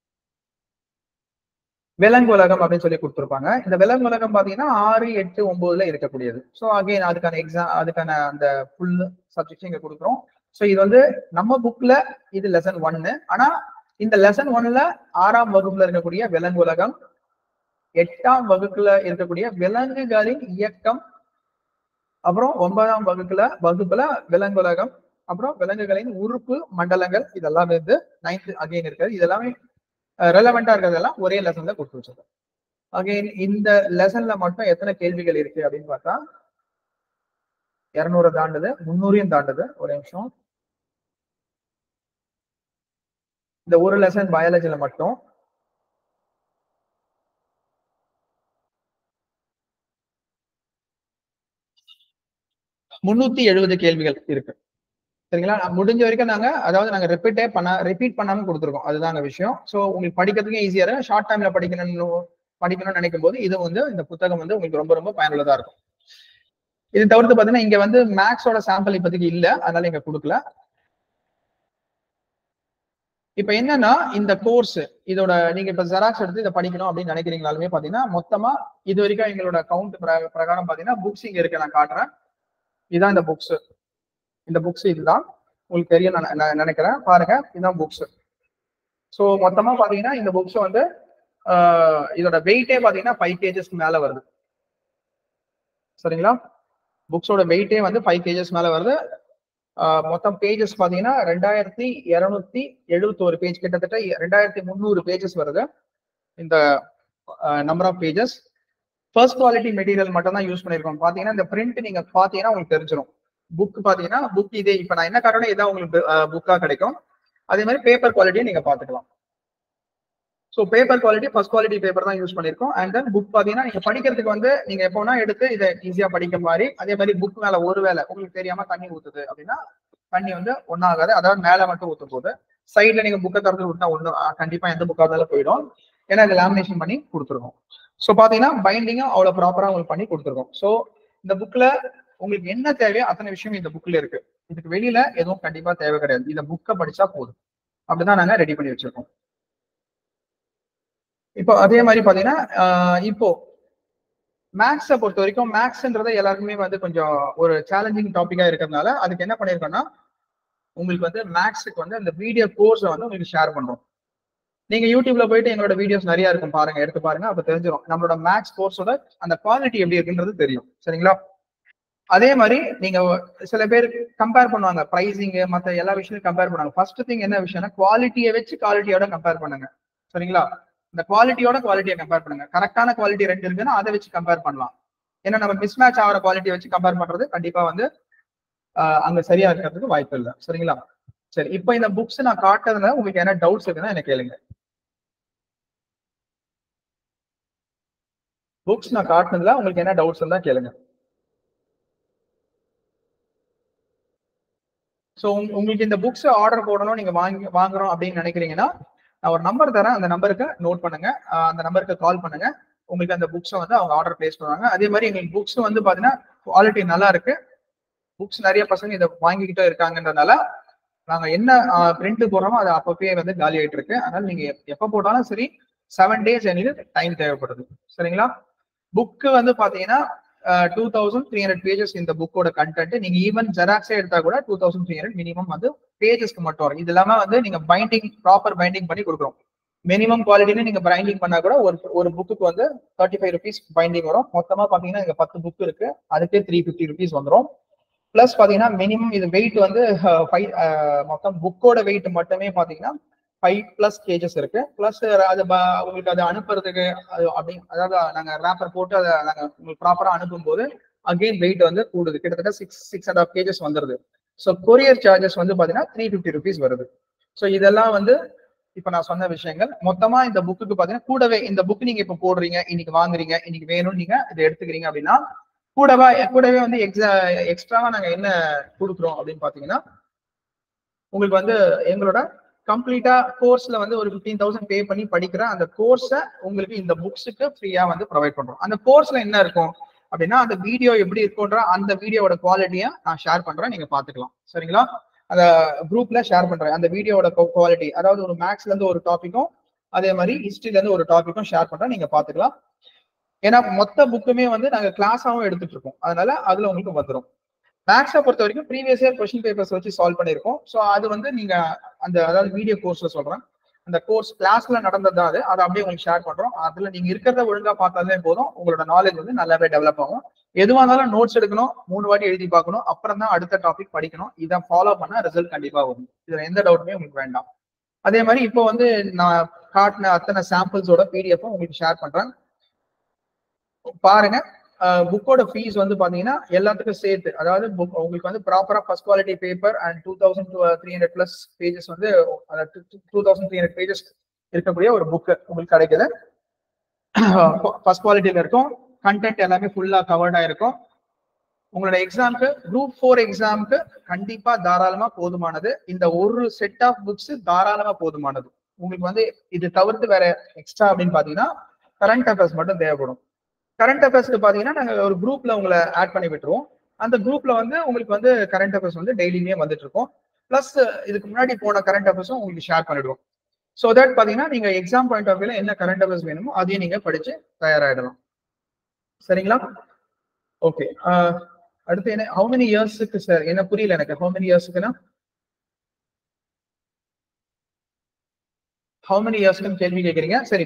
விலங்கு உலகம் அப்படின்னு சொல்லி கொடுத்துருப்பாங்க இந்த விலங்கு உலகம் பாத்தீங்கன்னா ஆறு எட்டு ஒன்பதுல இருக்கக்கூடியது ஸோ அகைன் அதுக்கான எக்ஸாம் அதுக்கான அந்த ஃபுல் சப்ஜெக்ட் இங்க கொடுக்குறோம் ஸோ இது வந்து நம்ம புக்ல இது லெசன் ஒன்னு ஆனா இந்த லெசன் ஒன்ல ஆறாம் வகுப்புல இருக்கக்கூடிய விலங்கு உலகம் எட்டாம் வகுப்புல இருக்கக்கூடிய விலங்குகளின் இயக்கம் அப்புறம் ஒன்பதாம் வகுப்புல வகுப்புல விலங்குலகம் அப்புறம் விலங்குகளின் உறுப்பு மண்டலங்கள் இதெல்லாம் வந்து நைன்த் அகைன் இருக்காது இதெல்லாமே ரெலவெண்டா இருக்கிறதெல்லாம் ஒரே லெசன்ல கொடுத்து வச்சிருக்கோம் அகைன் இந்த லெசன்ல மட்டும் எத்தனை கேள்விகள் இருக்கு அப்படின்னு பார்த்தா இருநூறு தாண்டுது முன்னூறையும் தாண்டுது ஒரு நிமிஷம் இந்த ஒரு லெசன் பயாலஜில மட்டும் முன்னூத்தி எழுபது கேள்விகள் இருக்கு சரிங்களா நான் முடிஞ்ச வரைக்கும் நாங்க அதாவது நாங்க ரிப்பீட்டே பண்ண ரிப்பீட் பண்ணாம கொடுத்துருக்கோம் அதுதாங்க விஷயம் சோ உங்களுக்கு படிக்கிறதுக்கு ஈஸியா இருக்கும் ஷார்ட் டைம்ல படிக்கணும்னு படிக்கணும்னு நினைக்கும் போது இது வந்து இந்த புத்தகம் வந்து உங்களுக்கு ரொம்ப ரொம்ப பயனுள்ளதா இருக்கும் இது தவிர்த்து பாத்தீங்கன்னா இங்க வந்து மேக்ஸோட சாம்பிள் இப்போதைக்கு இல்ல அதனால இங்க கொடுக்கல இப்ப என்னன்னா இந்த கோர்ஸ் இதோட நீங்க இப்ப ஜெராக்ஸ் எடுத்து இதை படிக்கணும் அப்படின்னு நினைக்கிறீங்களாலுமே பாத்தீங்கன்னா மொத்தமா இது வரைக்கும் எங்களோட கவுண்ட் பிரகாரம் பாத்தீங்கன்னா புக்ஸ் இங்க இருக்கு நான் காட்டுறேன் இதான் இந்த புக்ஸ் இந்த புக்ஸ் இதுதான் உங்களுக்கு தெரியும் நான் நான் நினைக்கிறேன் பாருங்க இதுதான் புக்ஸ் ஸோ மொத்தமா பாத்தீங்கன்னா இந்த புக்ஸ் வந்து ஆஹ், இதோட வெயிட்டே பாத்தீங்கன்னா ஃபைவ் கேஜஸ்க்கு மேல வருது சரிங்களா புக்ஸோட வெயிட்டே வந்து ஃபைவ் கேஜஸ் மேல வருது ஆஹ், மொத்தம் பேஜஸ் பாத்தீங்கன்னா ரெண்டாயிரத்தி இருநூத்தி எழுபத்தோரு பேஜ் கிட்டத்தட்ட ரெண்டாயிரத்தி முந்நூறு பேஜஸ் வருது இந்த number of pages first quality material மட்டும் தான் யூஸ் பண்ணிருக்கோம் பாத்தீங்கன்னா இந்த பிரிண்ட் நீங்க பாத்தீங்கன்னா உங்களுக்கு தெரிஞ்சிடும் புக் பாத்தீங்கன்னா புக் இதே இப்ப நான் என்ன காரணம் இதான் உங்களுக்கு புக்கா கிடைக்கும் அதே மாதிரி பேப்பர் குவாலிட்டியும் நீங்க பாத்துக்கலாம் so paper quality first quality paper தான் யூஸ் பண்ணிருக்கோம் அண்ட் தென் புக் பாத்தீங்கன்னா நீங்க படிக்கிறதுக்கு வந்து நீங்க எப்போனா எடுத்து இதை ஈஸியா படிக்க மாதிரி அதே மாதிரி புக் மேல ஒரு வேலை உங்களுக்கு தெரியாம தண்ணி ஊத்துது அப்படின்னா தண்ணி வந்து ஒன்னாகாது அதாவது மேல மட்டும் ஊத்தும் போது சைட்ல நீங்க புக்கை திறந்து விட்டா ஒண்ணு கண்டிப்பா எந்த புக்கா இருந்தாலும் போயிடும் ஏன்னா இது லேமினேஷன் பண்ணி கொடுத்துருக்கோம் ஸோ பாத்தீங்கன்னா பைண்டிங்கும் அவ்வளவு ப்ராப்பரா உங்களுக்கு பண்ணி கொடுத்துருக்கோம் ஸோ இந்த புக்ல உங்களுக்கு என்ன தேவையோ அத்தனை விஷயம் இந்த புக்ல இருக்கு இதுக்கு வெளியில எதுவும் கண்டிப்பா தேவை கிடையாது இந்த புக்கை படிச்சா போதும் அப்படிதான் நாங்க ரெடி பண்ணி வச்சிருக்கோம் இப்போ அதே மாதிரி பாத்தீங்கன்னா இப்போ மேக்ஸை பொறுத்த வரைக்கும் மேக்ஸ்ன்றது எல்லாருக்குமே வந்து கொஞ்சம் ஒரு சேலஞ்சிங் டாபிக்கா இருக்கிறதுனால அதுக்கு என்ன பண்ணிருக்கோம்னா உங்களுக்கு வந்து மேக்ஸுக்கு வந்து அந்த வீடியோ கோர்ஸை வந்து உங்களுக்கு ஷேர் பண்றோம் நீங்க யூடியூப்ல போயிட்டு எங்களோட வீடியோஸ் நிறைய இருக்கும் பாருங்க எடுத்து பாருங்க அப்ப தெரிஞ்சிடும் நம்மளோட மேக்ஸ் கோர்ஸோட அந்த குவாலிட்டி எப்படி இருக்குன்றது தெரியும் சரிங்களா அதே மாதிரி நீங்க சில பேர் கம்பேர் பண்ணுவாங்க பிரைசிங் மத்த எல்லா விஷயத்தையும் கம்பேர் பண்ணுவாங்க ஃபர்ஸ்ட் திங் என்ன விஷயம்னா குவாலிட்டியை வச்சு குவாலிட்டியோட கம்பேர் பண்ணுங்க சரிங்களா இந்த குவாலிட்டியோட குவாலிட்டியை கம்பேர் பண்ணுங்க கரெக்டான குவாலிட்டி ரெண்டு இருக்குன்னா அதை வச்சு கம்பேர் பண்ணலாம் ஏன்னா நம்ம மிஸ் மேட்ச் ஆகிற குவாலிட்டியை வச்சு கம்பேர் பண்றது கண்டிப்பா வந்து அங்க சரியா இருக்கிறதுக்கு வாய்ப்பு இல்லை சரிங்களா சரி இப்போ இந்த புக்ஸ் நான் காட்டுறதுல உங்களுக்கு என்ன டவுட்ஸ் இருக்குன்னா எனக்கு கேளுங்க புக்ஸ் நான் காட்டுனதுல உங்களுக்கு என்ன டவுட்ஸ் இருந்தா கேளுங்க ஸோ உங்களுக்கு இந்த புக்ஸ் ஆர்டர் போடணும் நீங்க வாங்கி வாங்குறோம் அப்படின்னு நினைக்கிறீங்கன்னா நான் ஒரு நம்பர் தரேன் அந்த நம்பருக்கு நோட் பண்ணுங்க அந்த நம்பருக்கு கால் பண்ணுங்க உங்களுக்கு அந்த புக்ஸை வந்து அவங்க ஆர்டர் பிளேஸ் பண்ணுவாங்க அதே மாதிரி எங்களுக்கு புக்ஸ் வந்து பாத்தீங்கன்னா குவாலிட்டி நல்லா இருக்கு புக்ஸ் நிறைய பசங்க இதை வாங்கிக்கிட்டே இருக்காங்கன்றதுனால நாங்க என்ன பிரிண்ட் போடுறோமோ அது அப்பப்பயே வந்து காலி ஆயிட்டு இருக்கு அதனால நீங்க எப்ப போட்டாலும் சரி செவன் டேஸ் எனக்கு டைம் தேவைப்படுது சரிங்களா புக்கு வந்து பாத்தீங்கன்னா two thousand three hundred pages இந்த புக்கோட கண்டென்ட் நீங்க ஈவன் ஜெராக்ஸே எடுத்தா கூட two thousand three hundred minimum வந்து பேஜஸ்க்கு மட்டும் வரும் இது இல்லாம வந்து நீங்க பைண்டிங் ப்ராப்பர் பைண்டிங் பண்ணி கொடுக்குறோம் மினிமம் குவாலிட்டின்னு நீங்க பைண்டிங் பண்ணா கூட ஒரு ஒரு புக்கு வந்து தேர்ட்டி ஃபைவ் ருபீஸ் பைண்டிங் வரும் மொத்தமா பாத்தீங்கன்னா இங்க பத்து புக் இருக்கு அதுக்கே த்ரீ ஃபிஃப்டி ருபீஸ் வந்துடும் பிளஸ் பாத்தீங்கன்னா மினிமம் இது வெயிட் வந்து ஃபைவ் மொத்தம் புக்கோட வெயிட் மட்டுமே பாத்தீங்கன்னா ஃபைவ் பிளஸ் கேஜஸ் இருக்கு பிளஸ் அது உங்களுக்கு அதை அனுப்புறதுக்கு அது அப்படி அதாவது நாங்க ரேப்பர் போட்டு அதை நாங்க உங்களுக்கு ப்ராப்பரா அனுப்பும் போது அகெயின் வெயிட் வந்து கூடுது கிட்டத்தட்ட six six and half kgs வந்துருது ஸோ கொரியர் சார்ஜஸ் வந்து பாத்தீங்கன்னா த்ரீ ஃபிஃப்டி ருபீஸ் வருது ஸோ இதெல்லாம் வந்து இப்ப நான் சொன்ன விஷயங்கள் மொத்தமா இந்த புக்குக்கு பாத்தீங்கன்னா கூடவே இந்த புக் நீங்க இப்ப போடுறீங்க இன்னைக்கு வாங்குறீங்க இன்னைக்கு வேணும் நீங்க இதை எடுத்துக்கிறீங்க அப்படின்னா கூடவா கூடவே வந்து எக்ஸா எக்ஸ்ட்ராவா நாங்க என்ன கொடுக்குறோம் அப்படின்னு பாத்தீங்கன்னா உங்களுக்கு வந்து எங்களோட கம்ப்ளீட்டா கோர்ஸ்ல வந்து ஒரு ஃபிஃப்டீன் தௌசண்ட் பே பண்ணி படிக்கிற அந்த கோர்ஸை உங்களுக்கு இந்த புக்ஸுக்கு ஃப்ரீயா வந்து ப்ரொவைட் பண்றோம் அந்த கோர்ஸ்ல என்ன இருக்கும் அப்படின்னா அந்த வீடியோ எப்படி இருக்கும்ன்ற அந்த வீடியோட குவாலிட்டியை நான் ஷேர் பண்றேன் நீங்க பாத்துக்கலாம் சரிங்களா அந்த குரூப்ல ஷேர் பண்றேன் அந்த வீடியோட குவாலிட்டி அதாவது ஒரு மேக்ஸ்ல இருந்து ஒரு டாபிக்கும் அதே மாதிரி ஹிஸ்டரியில இருந்து ஒரு டாபிக்கும் ஷேர் பண்றேன் நீங்க பாத்துக்கலாம் ஏன்னா மொத்த புக்குமே வந்து நாங்க கிளாஸாவும் எடுத்துட்டு இருக்கோம் அதனால அதுல உங்களுக்கு வந்துடும் மேக்ஸை பொறுத்த வரைக்கும் ப்ரீவியஸ் இயர் கொஸ்டின் பேப்பர்ஸ் வச்சு சால்வ் பண்ணிருக்கோம் ஸோ அது வந்து நீங்க அந்த அதாவது வீடியோ கோர்ஸ்ல சொல்றேன் அந்த கோர்ஸ் கிளாஸ்ல நடந்தது அது அதை அப்படியே உங்களுக்கு ஷேர் பண்றோம் அதுல நீங்க இருக்கிறத ஒழுங்கா பார்த்தாலே போதும் உங்களோட நாலேஜ் வந்து நல்லாவே டெவலப் ஆகும் எதுவாக இருந்தாலும் நோட்ஸ் எடுக்கணும் மூணு வாட்டி எழுதி பார்க்கணும் அப்புறம் தான் அடுத்த டாபிக் படிக்கணும் இதை ஃபாலோ பண்ணா ரிசல்ட் கண்டிப்பா வரும் இதுல எந்த டவுட்டுமே உங்களுக்கு வேண்டாம் அதே மாதிரி இப்போ வந்து நான் காட்டின அத்தனை சாம்பிள்ஸோட பிடிஎஃப் உங்களுக்கு ஷேர் பண்றேன் பாருங்க புக்கோட ஃபீஸ் வந்து பாத்தீங்கன்னா எல்லாத்துக்கும் சேர்த்து அதாவது புக் உங்களுக்கு வந்து ப்ராப்பரா first quality paper and two thousand three hundred plus pages வந்து two thousand three hundred pages இருக்கக்கூடிய ஒரு புக் உங்களுக்கு கிடைக்குது ஃபர்ஸ்ட் குவாலிட்டியில இருக்கும் கண்டென்ட் எல்லாமே ஃபுல்லா கவர்டா இருக்கும் உங்களோட எக்ஸாம்க்கு குரூப் ஃபோர் எக்ஸாம்க்கு கண்டிப்பா தாராளமா போதுமானது இந்த ஒரு செட் ஆஃப் புக்ஸ் தாராளமா போதுமானது உங்களுக்கு வந்து இது தவிர்த்து வேற எக்ஸ்ட்ரா அப்படின்னு பாத்தீங்கன்னா கரண்ட் அஃபேர்ஸ் மட்டும் தேவைப்படும் கரண்ட் அஃபேர்ஸ்க்கு பாத்தீங்கன்னா நாங்க ஒரு குரூப்ல உங்களை ஆட் பண்ணி விட்டுருவோம் அந்த குரூப்ல வந்து உங்களுக்கு வந்து கரண்ட் அஃபேர்ஸ் வந்து டெய்லியுமே வந்துட்டு இருக்கும் பிளஸ் இதுக்கு முன்னாடி போன கரண்ட் அஃபேர்ஸும் உங்களுக்கு ஷேர் பண்ணிடுவோம் ஸோ தட் பாத்தீங்கன்னா நீங்க எக்ஸாம் பாயிண்ட் ஆஃப் வியூல என்ன கரண்ட் அஃபேர்ஸ் வேணுமோ அதையும் நீங்க படிச்சு தயாராயிடலாம் சரிங்களா ஓகே அடுத்து என்ன ஹவு மெனி இயர்ஸுக்கு சார் என்ன புரியல எனக்கு ஹவு மெனி இயர்ஸுக்குன்னா ஹவு மெனி இயர்ஸ்க்குன்னு கேள்வி கேட்குறீங்க சரி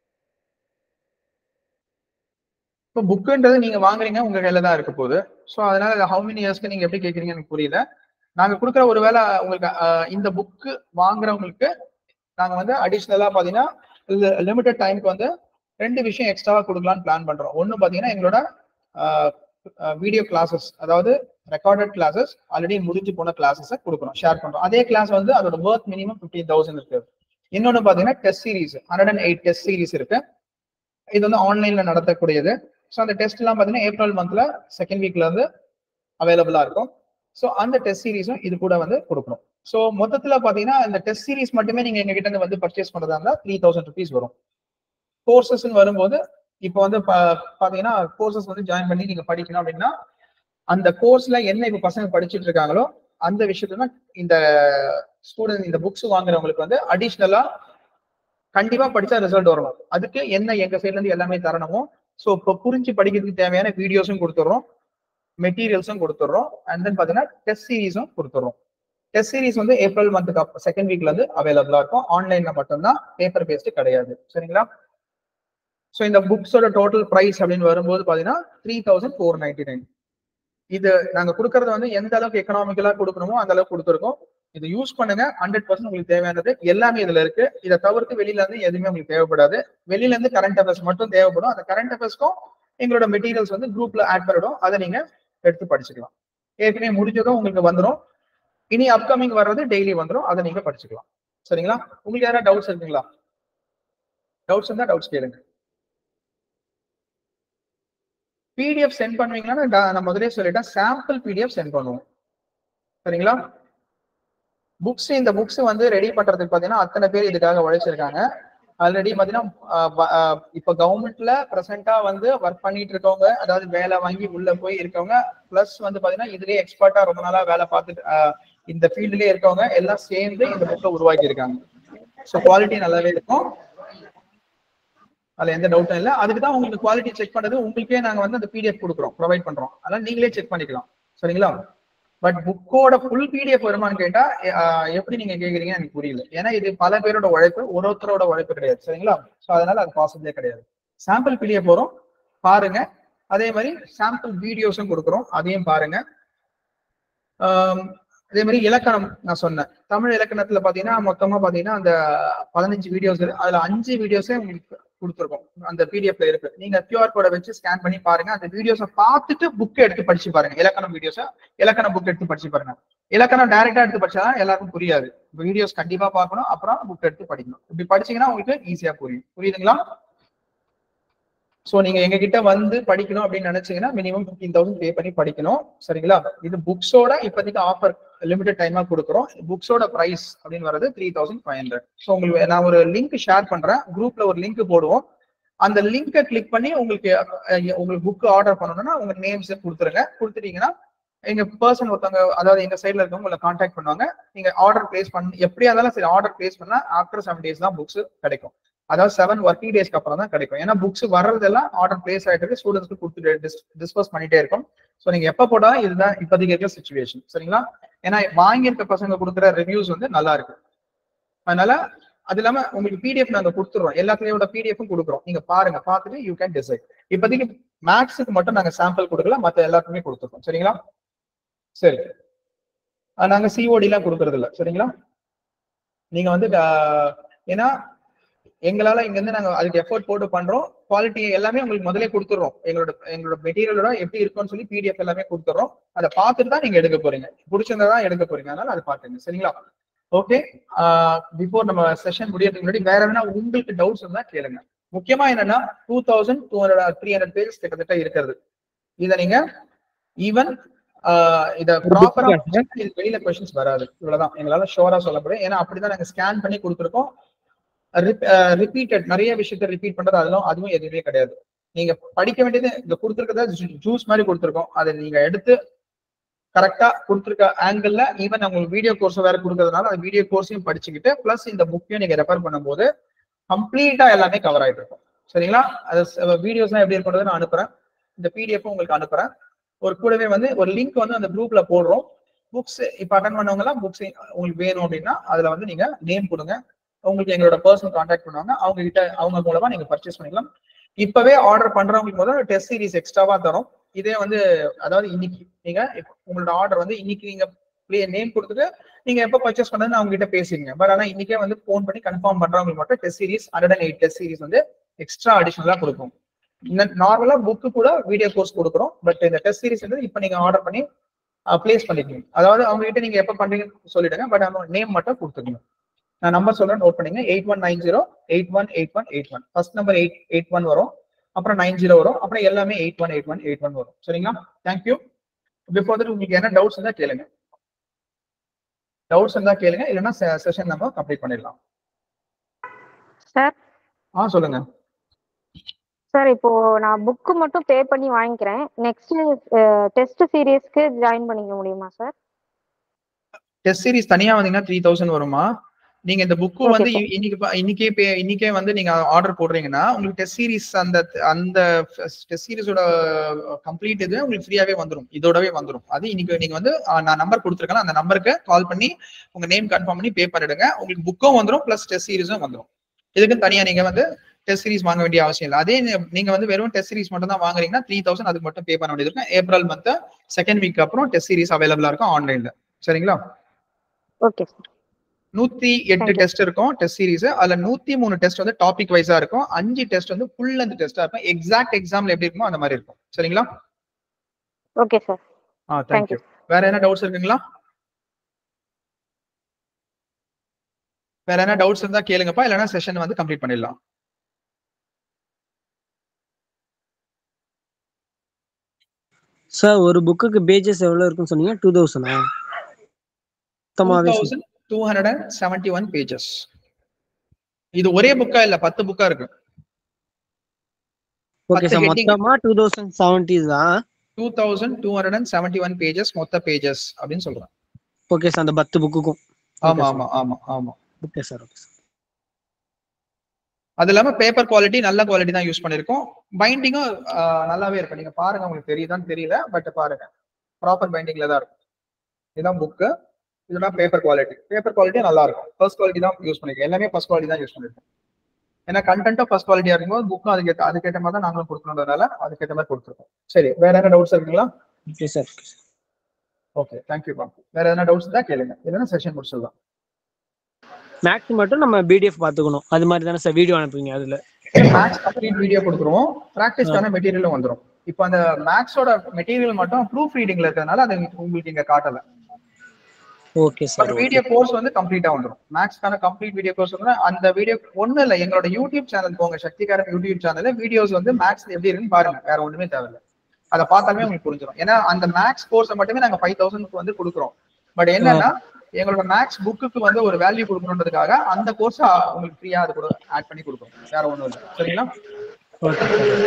இப்போ புக்குன்றது நீங்க வாங்குறீங்க உங்க கையில தான் இருக்க போகுது ஸோ அதனால ஹவு மெனி இயர்ஸ்க்கு நீங்க எப்படி கேட்குறீங்க எனக்கு புரியல நாங்க கொடுக்குற ஒருவேளை உங்களுக்கு இந்த புக்கு வாங்குறவங்களுக்கு நாங்க வந்து அடிஷ்னலா பாத்தீங்கன்னா லிமிடெட் டைமுக்கு வந்து ரெண்டு விஷயம் எக்ஸ்ட்ராவா கொடுக்கலாம்னு பிளான் பண்றோம் ஒன்னு பாத்தீங்கன்னா எங்களோட வீடியோ கிளாஸஸ் அதாவது ரெக்கார்டட் கிளாஸஸ் ஆல்ரெடி முடிஞ்சு போன கிளாஸஸ் கொடுக்குறோம் ஷேர் பண்றோம் அதே கிளாஸ் வந்து அதோட ஒர்த் மினிமம் ஃபிஃப்டீன் தௌசண்ட் இருக்கு இன்னொன்னு பாத்தீங்கன்னா test series hundred and eight test series இருக்கு இது வந்து ஆன்லைன்ல நடத்தக்கூடியது ஸோ அந்த டெஸ்ட் எல்லாம் பாத்தீங்கன்னா ஏப்ரல் மந்த்ல செகண்ட் வீக்ல இருந்து அவைலபிளா இருக்கும் ஸோ அந்த டெஸ்ட் சீரிஸும் இது கூட வந்து கொடுக்கணும் ஸோ மொத்தத்துல பாத்தீங்கன்னா இந்த டெஸ்ட் சீரிஸ் மட்டுமே நீங்க எங்க கிட்ட இருந்து வந்து பர்ச்சேஸ் பண்றதா இருந்தா த்ரீ தௌசண்ட் ருபீஸ் வரும் கோர்சஸ் வரும்போது இப்போ வந்து பா- பாத்தீங்கன்னா கோர்சஸ் வந்து ஜாயின் பண்ணி நீங்க படிக்கணும் அப்படின்னா அந்த கோர்ஸ்ல என்ன இப்ப பசங்க படிச்சுட்டு இருக்காங்களோ அந்த விஷயத்துல தான் இந்த ஸ்டூடெண்ட் இந்த புக்ஸ் வாங்குறவங்களுக்கு வந்து அடிஷ்னலா கண்டிப்பா படிச்சா ரிசல்ட் வரணும் அதுக்கு என்ன எங்க சைட்ல இருந்து எல்லாமே தரணுமோ ஸோ இப்போ புரிஞ்சு படிக்கிறதுக்கு தேவையான வீடியோஸும் கொடுத்துட்றோம் மெட்டீரியல்ஸும் கொடுத்துட்றோம் அண்ட் தென் பாத்தீங்கன்னா டெஸ்ட் சீரிஸும் கொடுத்துட்றோம் டெஸ்ட் சீரிஸ் வந்து ஏப்ரல் மந்த்துக்கு செகண்ட் வீக்ல இருந்து அவைலபிளா இருக்கும் ஆன்லைன்ல மட்டும்தான் பேப்பர் பேஸ்ட் கிடையாது சரிங்களா ஸோ இந்த புக்ஸோட டோட்டல் பிரைஸ் அப்படின்னு வரும்போது பாத்தீங்கன்னா three thousand four ninety nine இது நாங்க கொடுக்கறது வந்து எந்த அளவுக்கு எக்கனாமிக்கலா கொடுக்கணுமோ அந்த அளவுக்கு கொடுத்துருக்கோம் இதை யூஸ் பண்ணுங்க ஹண்ட்ரட் பர்சன்ட் உங்களுக்கு தேவையானது எல்லாமே இதுல இருக்கு இதை தவிர்த்து வெளியில இருந்து எதுவுமே உங்களுக்கு தேவைப்படாது வெளியில இருந்து கரண்ட் அஃபேர்ஸ் மட்டும் தேவைப்படும் அந்த கரண்ட் அஃபேர்ஸ்க்கும் எங்களோட மெட்டீரியல்ஸ் வந்து குரூப்ல ஆட் பண்ணிடும் அதை நீங்க எடுத்து படிச்சுக்கலாம் ஏற்கனவே முடிஞ்சதும் உங்களுக்கு வந்துடும் இனி அப்கமிங் வர்றது டெய்லி வந்துடும் அதை நீங்க படிச்சுக்கலாம் சரிங்களா உங்களுக்கு யாராவது டவுட்ஸ் இருக்குங்களா டவுட்ஸ் இருந்தா டவுட்ஸ் கேளுங்க பிடிஎஃப் சென்ட் பண்ணுவீங்கன்னா நான் நான் முதலே சொல்லிட்டேன் சாம்பிள் பிடிஎஃப் சென்ட் பண்ணுவோம் சரிங்களா புக்ஸ் இந்த புக்ஸ் வந்து ரெடி பண்றதுக்கு பாத்தீங்கன்னா அத்தனை பேர் இதுக்காக உழைச்சிருக்காங்க ஆல்ரெடி பாத்தீங்கன்னா ஆஹ் வ- ஆஹ் இப்ப கவர்மெண்ட்ல பிரசன்டா வந்து ஒர்க் பண்ணிட்டு இருக்கவங்க அதாவது வேலை வாங்கி உள்ள போய் இருக்கவங்க பிளஸ் வந்து பாத்தீங்கன்னா இதுலயே எக்ஸ்பர்ட்டா ரொம்ப நாளா வேலை பார்த்துட்டு ஆஹ் இந்த ஃபீல்ட்லயே இருக்கவங்க எல்லாம் சேர்ந்து இந்த புக்கை உருவாக்கி இருக்காங்க ஸோ குவாலிட்டி நல்லாவே இருக்கும் அதுல எந்த டவுட்டும் இல்லை அதுக்கு தான் உங்களுக்கு குவாலிட்டி செக் பண்றது உங்களுக்கே நாங்க வந்து அந்த பிடிஎஃப் கொடுக்குறோம் ப்ரொவைட் பண்றோம் அதனால நீங்களே செக் பண்ணிக்கலாம் சரிங்களா பட் புக்கோட ஃபுல் பிடிஎஃப் வருமான்னு கேட்டா அஹ், எப்படி நீங்க கேக்குறீங்க எனக்கு புரியல ஏன்னா இது பல பேரோட உழைப்பு ஒரு ஒருத்தரோட உழைப்பு கிடையாது சரிங்களா சோ அதனால அது பாசிபிளே கிடையாது சாம்பிள் பிடிஎஃப் வரும் பாருங்க அதே மாதிரி சாம்பிள் வீடியோஸும் கொடுக்குறோம் அதையும் பாருங்க ஆம், அதே மாதிரி இலக்கணம் நான் சொன்னேன் தமிழ் இலக்கணத்துல பாத்தீங்கன்னா மொத்தமா பாத்தீங்கன்னா அந்த பதினஞ்சு வீடியோஸ் அதுல அஞ்சு வீடியோஸே உங்களுக்கு கொடுத்துருக்கோம் அந்த பிடிஎஃப்ல இருக்கு நீங்க கியூஆர் கோடை வச்சு ஸ்கேன் பண்ணி பாருங்க அந்த வீடியோஸை பார்த்துட்டு புக் எடுத்து படிச்சு பாருங்க இலக்கணம் வீடியோஸை இலக்கண புக் எடுத்து படிச்சு பாருங்க இலக்கணம் டைரக்டா எடுத்து படிச்சாதான் எல்லாருக்கும் புரியாது வீடியோஸ் கண்டிப்பா பார்க்கணும் அப்புறம் புக் எடுத்து படிக்கணும் இப்படி படிச்சீங்கன்னா உங்களுக்கு ஈஸியா புரியும் புரியுதுங்களா சோ நீங்க எங்க கிட்ட வந்து படிக்கணும் அப்படின்னு நினைச்சீங்கன்னா மினிமம் ஃபிஃப்டீன் தௌசண்ட் பே பண்ணி படிக்கணும் சரிங்களா இது புக்ஸோட இப்போதைக்கு ஆஃபர் லிமிடெட் டைமா கொடுக்குறோம் புக்ஸோட பிரைஸ் அப்படின்னு வர்றது three thousand five hundred so உங்களுக்கு நான் ஒரு லிங்க் ஷேர் பண்றேன் குரூப்ல ஒரு லிங்க் போடுவோம் அந்த லிங்கை கிளிக் பண்ணி உங்களுக்கு அஹ், உங்களுக்கு புக் ஆர்டர் பண்ணணும்னா உங்க நேம்ஸ் கொடுத்துருங்க கொடுத்துட்டீங்கன்னா எங்க பர்சன் ஒருத்தவங்க அதாவது எங்க சைட்ல இருக்கவங்க உங்களை கான்டாக்ட் பண்ணுவாங்க நீங்க ஆர்டர் பிளேஸ் பண்ணி எப்படியா இருந்தாலும் சரி ஆர்டர் பிளேஸ் பண்ணா ஆஃப்டர் செவன் டேஸ் தான் புக்ஸ் கிடைக்கும் அதாவது செவன் ஒர்க்கிங் டேஸ்க்கு அப்புறம் தான் கிடைக்கும் ஏன்னா புக்ஸ் வர்றதெல்லாம் ஆர்டர் பிளேஸ் ஆயிட்டு இருக்கு ஸ்டூடெண்ட்ஸ்க்கு கொடுத்துட்டு டிஸ்போஸ் பண்ணிட்டே இருக்கும் ஸோ நீங்க எப்ப போட்டாலும் இதுதான் இப்போதைக்கு இருக்கிற சுச்சுவேஷன் சரிங்களா ஏன்னா வாங்கியிருக்க பசங்க கொடுக்குற ரிவ்யூஸ் வந்து நல்லா இருக்கு அதனால அது இல்லாம உங்களுக்கு பிடிஎஃப் நாங்க கொடுத்துறோம் எல்லாத்துலயோட பிடிஎஃப்பும் கொடுக்குறோம் நீங்க பாருங்க பார்த்துட்டு யூ கேன் டிசைட் இப்போதைக்கு மேக்ஸுக்கு மட்டும் நாங்க சாம்பிள் கொடுக்கல மத்த எல்லாத்துக்குமே கொடுத்துருக்கோம் சரிங்களா சரி அஹ் நாங்க சிஓடி எல்லாம் கொடுக்கறது இல்ல சரிங்களா நீங்க வந்து அஹ், ஏன்னா எங்களால இங்க இருந்து நாங்க அதுக்கு எஃபோர்ட் போட்டு பண்றோம் குவாலிட்டி எல்லாமே உங்களுக்கு முதல்ல கொடுத்துறோம் எங்களோட எங்களோட மெட்டீரியலோட எப்படி இருக்கும்னு சொல்லி பிடிஎஃப் எல்லாமே கொடுத்துறோம் அதை பார்த்துட்டு தான் நீங்க எடுக்க போறீங்க பிடிச்சிருந்தா தான் எடுக்க போறீங்க அதனால அதை பாத்துங்க சரிங்களா ஓகே பிஃபோர் நம்ம செஷன் முடியறதுக்கு முன்னாடி வேற எதனா உங்களுக்கு டவுட்ஸ் இருந்தா கேளுங்க முக்கியமா என்னன்னா two thousand two hundred three hundred pages கிட்டத்தட்ட இருக்கிறது இதை நீங்க ஈவன் இத ப்ராப்பரா இது வெளியில கொஸ்டின்ஸ் வராது இவ்வளவுதான் எங்களால ஷோரா சொல்ல முடியும் ஏன்னா அப்படிதான் நாங்க ஸ்கேன் பண்ணி கொடுத்துருக்கோம் ரிப்பீட்டட் நிறைய விஷயத்த ரிப்பீட் பண்றது அதெல்லாம் அதுவும் எதுவுமே கிடையாது நீங்க படிக்க வேண்டியது இங்க கொடுத்துருக்கத ஜூஸ் மாதிரி கொடுத்துருக்கோம் அதை நீங்க எடுத்து கரெக்டா கொடுத்துருக்க ஆங்கிள் ஈவன் உங்களுக்கு வீடியோ கோர்ஸ் வேற கொடுக்கறதுனால அந்த வீடியோ கோர்ஸையும் படிச்சுக்கிட்டு பிளஸ் இந்த புக்கையும் நீங்க ரெஃபர் பண்ணும்போது கம்ப்ளீட்டா எல்லாமே கவர் ஆயிட்டு இருக்கும் சரிங்களா அது வீடியோஸ் எல்லாம் எப்படி இருக்கிறது நான் அனுப்புறேன் இந்த பிடிஎஃப் உங்களுக்கு அனுப்புறேன் ஒரு கூடவே வந்து ஒரு லிங்க் வந்து அந்த குரூப்ல போடுறோம் புக்ஸ் இப்ப அட்டன் பண்ணவங்க எல்லாம் புக்ஸ் உங்களுக்கு வேணும் அப்படின்னா அதுல வந்து நீங்க நேம் கொடுங்க உங்களுக்கு எங்களோட பர்சனல் கான்டாக்ட் பண்ணுவாங்க அவங்க கிட்ட அவங்க மூலமா நீங்க பர்ச்சேஸ் பண்ணிக்கலாம் இப்பவே ஆர்டர் பண்றவங்களுக்கு முதல்ல டெஸ்ட் சீரிஸ் எக்ஸ்ட்ராவா தரும் இதே வந்து அதாவது இன்னைக்கு நீங்க இப்ப உங்களோட ஆர்டர் வந்து இன்னைக்கு நீங்க நேம் கொடுத்துட்டு நீங்க எப்ப பர்ச்சேஸ் பண்ணதுன்னு அவங்க கிட்ட பேசிங்க பட் ஆனா இன்னைக்கே வந்து ஃபோன் பண்ணி கன்ஃபார்ம் பண்றவங்களுக்கு மட்டும் test series hundred and eight test series வந்து எக்ஸ்ட்ரா அடிஷனலா கொடுக்கும் நார்மலா புக்கு கூட வீடியோ கோர்ஸ் கொடுக்குறோம் பட் இந்த டெஸ்ட் சீரிஸ் வந்து இப்ப நீங்க ஆர்டர் பண்ணி பிளேஸ் பண்ணிக்கணும் அதாவது அவங்க கிட்ட நீங்க எப்ப பண்றீங்கன்னு சொல்லிடுங்க பட் அவங்க நேம் மட்டும் கொடுத்துக்கணும் நான் நம்பர் சொல்றேன் நோட் பண்ணீங்க eight one nine zero eight one eight one eight one first number eight eight one வரும் அப்புறம் நைன் ஜீரோ வரும் அப்புறம் எல்லாமே eight one eight one eight one வரும் சரிங்களா தேங்க்யூ பிஃபோர் தட் உங்களுக்கு என்ன டவுட்ஸ் இருந்தா கேளுங்க டவுட்ஸ் இருந்தா கேளுங்க இல்லைன்னா செஷன் நம்ம கம்ப்ளீட் பண்ணிடலாம் சார் ஆ சொல்லுங்க சார் இப்போ நான் புக்கு மட்டும் பே பண்ணி வாங்கிக்கிறேன் நெக்ஸ்ட் டெஸ்ட் சீரியஸ்க்கு ஜாயின் பண்ணிக்க முடியுமா சார் டெஸ்ட் சீரிஸ் தனியா வந்தீங்கன்னா த்ரீ தௌசண்ட் வருமா நீங்க இந்த புக்கு Okay, வந்து sir. இ- இன்னைக்கு ப- இன்னைக்கே pay- இன்னைக்கே வந்து நீங்க ஆர்டர் போடுறீங்கன்னா உங்களுக்கு டெஸ்ட் சீரிஸ் அந்த அந்த டெஸ்ட் சீரிஸோட கம்ப்ளீட் இது உங்களுக்கு ஃப்ரீயாவே வந்துரும் இதோடவே வந்துரும் அது இன்னைக்கு நீங்க வந்து ஆ, நான் நம்பர் கொடுத்துருக்கேன் அந்த நம்பருக்கு கால் பண்ணி உங்க நேம் கன்ஃபார்ம் பண்ணி பே பண்ணிடுங்க உங்களுக்கு புக்கும் வந்துரும் பிளஸ் டெஸ்ட் சீரிஸும் வந்துரும் இதுக்கு தனியா நீங்க வந்து டெஸ்ட் சீரிஸ் வாங்க வேண்டிய அவசியம் இல்லை அதே நீ- நீங்க வந்து வெறும் டெஸ்ட் சீரிஸ் மட்டும் தான் வாங்குறீங்கன்னா த்ரீ தௌசண்ட் அதுக்கு மட்டும் பே பண்ண வேண்டியது இருக்கும் ஏப்ரல் மந்த் செகண்ட் வீக் அப்புறம் டெஸ்ட் சீரிஸ் அவைலபிளா இருக்கும் ஆன்லைன்ல சரிங்களா ஓகே சார் நூத்தி எட்டு Thank you. டெஸ்ட் இருக்கும் டெஸ்ட் சீரிஸ் அதுல நூத்தி மூணு டெஸ்ட் வந்து டாபிக் வைஸா இருக்கும் அஞ்சு டெஸ்ட் வந்து ஃபுல் லென்த் டெஸ்டா இருக்கும் எக்ஸாக்ட் எக்ஸாம்ல எப்படி இருக்குமோ அந்த மாதிரி இருக்கும் சரிங்களா ஓகே சார் ஆ Thank தேங்க்யூ வேற என்ன டவுட்ஸ் இருக்குங்களா வேற என்ன டவுட்ஸ் இருந்தா கேளுங்கப்பா இல்லைன்னா செஷன் வந்து கம்ப்ளீட் பண்ணிடலாம் சார் ஒரு புக்குக்கு பேஜஸ் எவ்வளவு இருக்குன்னு சொன்னீங்க டூ தௌசண்டா மொத்தமாவே thousand two hundred and seventy one pages இது ஒரே புக்கா இல்ல பத்து புக்கா இருக்கு ஓகே பத்து சார் heading. மொத்தமா டூ தௌசண்ட் செவன்டி தான் two thousand two hundred and seventy one pages மொத்த பேஜஸ் அப்படின்னு சொல்றேன் ஓகே சார் அந்த பத்து புக்குக்கும் ஆமா ஆமா ஆமா ஆமா ஓகே சார் ஓகே சார் அது இல்லாம பேப்பர் குவாலிட்டி நல்ல குவாலிட்டி தான் யூஸ் பண்ணிருக்கோம் பைண்டிங்கும் நல்லாவே இருக்கும் நீங்க பாருங்க உங்களுக்கு தெரியுதான்னு தெரியல பட் பாருங்க ப்ராப்பர் பைண்டிங்ல தான் இருக்கும் இதுதான் புக்கு இதுதான் பேப்பர் குவாலிட்டி பேப்பர் குவாலிட்டி நல்லா இருக்கும் ஃபர்ஸ்ட் குவாலிட்டி தான் யூஸ் பண்ணிருக்கோம் எல்லாமே ஃபர்ஸ்ட் குவாலிட்டி தான் யூஸ் பண்ணிருக்கோம் ஏன்னா கண்டென்ட்டும் ஃபர்ஸ்ட் குவாலிட்டியா இருக்கும்போது புக்கும் அதுக்கு அதுக்கேற்ற மாதிரி தான் நாங்களும் கொடுக்கணுன்றதுனால அதுக்கேற்ற மாதிரி கொடுத்துருக்கோம் சரி வேற என்ன டவுட்ஸ் இருக்குங்களா okay sir okay sir okay thank you வேற எதனா டவுட்ஸ் தான் கேளுங்க இல்லைன்னா செஷன் முடிச்சிடலாம் மேக்ஸ் மட்டும் நம்ம பிடிஎஃப் பார்த்துக்கணும் அது மாதிரி தானே சார் வீடியோ அனுப்புவீங்க அதுல மேக்ஸ் கம்ப்ளீட் வீடியோ கொடுத்துருவோம் ப்ராக்டிஸ்க்கான மெட்டீரியலும் வந்துரும் இப்போ அந்த மேக்ஸோட மெட்டீரியல் மட்டும் ப்ரூஃப் ரீடிங்ல இருக்கிறதுனால அது உங்களுக்கு இங்க காட்டல okay sir but video course வந்து கம்ப்ளீட்டா வந்துரும் மேக்ஸ்க்கான கம்ப்ளீட் வீடியோ கோர்ஸ் வந்து அந்த வீடியோ ஒண்ணு இல்ல எங்களோட யூடியூப் சேனல் போங்க சக்திகாரன் யூடியூப் சேனல்ல வீடியோஸ் வந்து மேக்ஸ் எப்படி இருக்குன்னு பாருங்க வேற ஒண்ணுமே தேவையில்ல அதை பார்த்தாலுமே உங்களுக்கு புரிஞ்சிடும் ஏன்னா அந்த மேக்ஸ் கோர்ஸை மட்டுமே நாங்க ஃபைவ் தௌசண்ட்க்கு வந்து கொடுக்குறோம் பட் என்னன்னா எங்களோட மேக்ஸ் புக்குக்கு வந்து ஒரு வேல்யூ கொடுக்கணுன்றதுக்காக அந்த கோர்ஸ் உங்களுக்கு ஃப்ரீயா அது கூட ஆட் பண்ணி கொடுக்குறோம் வேற ஒண்ணும் இல்லை சரிங்களா ஓகே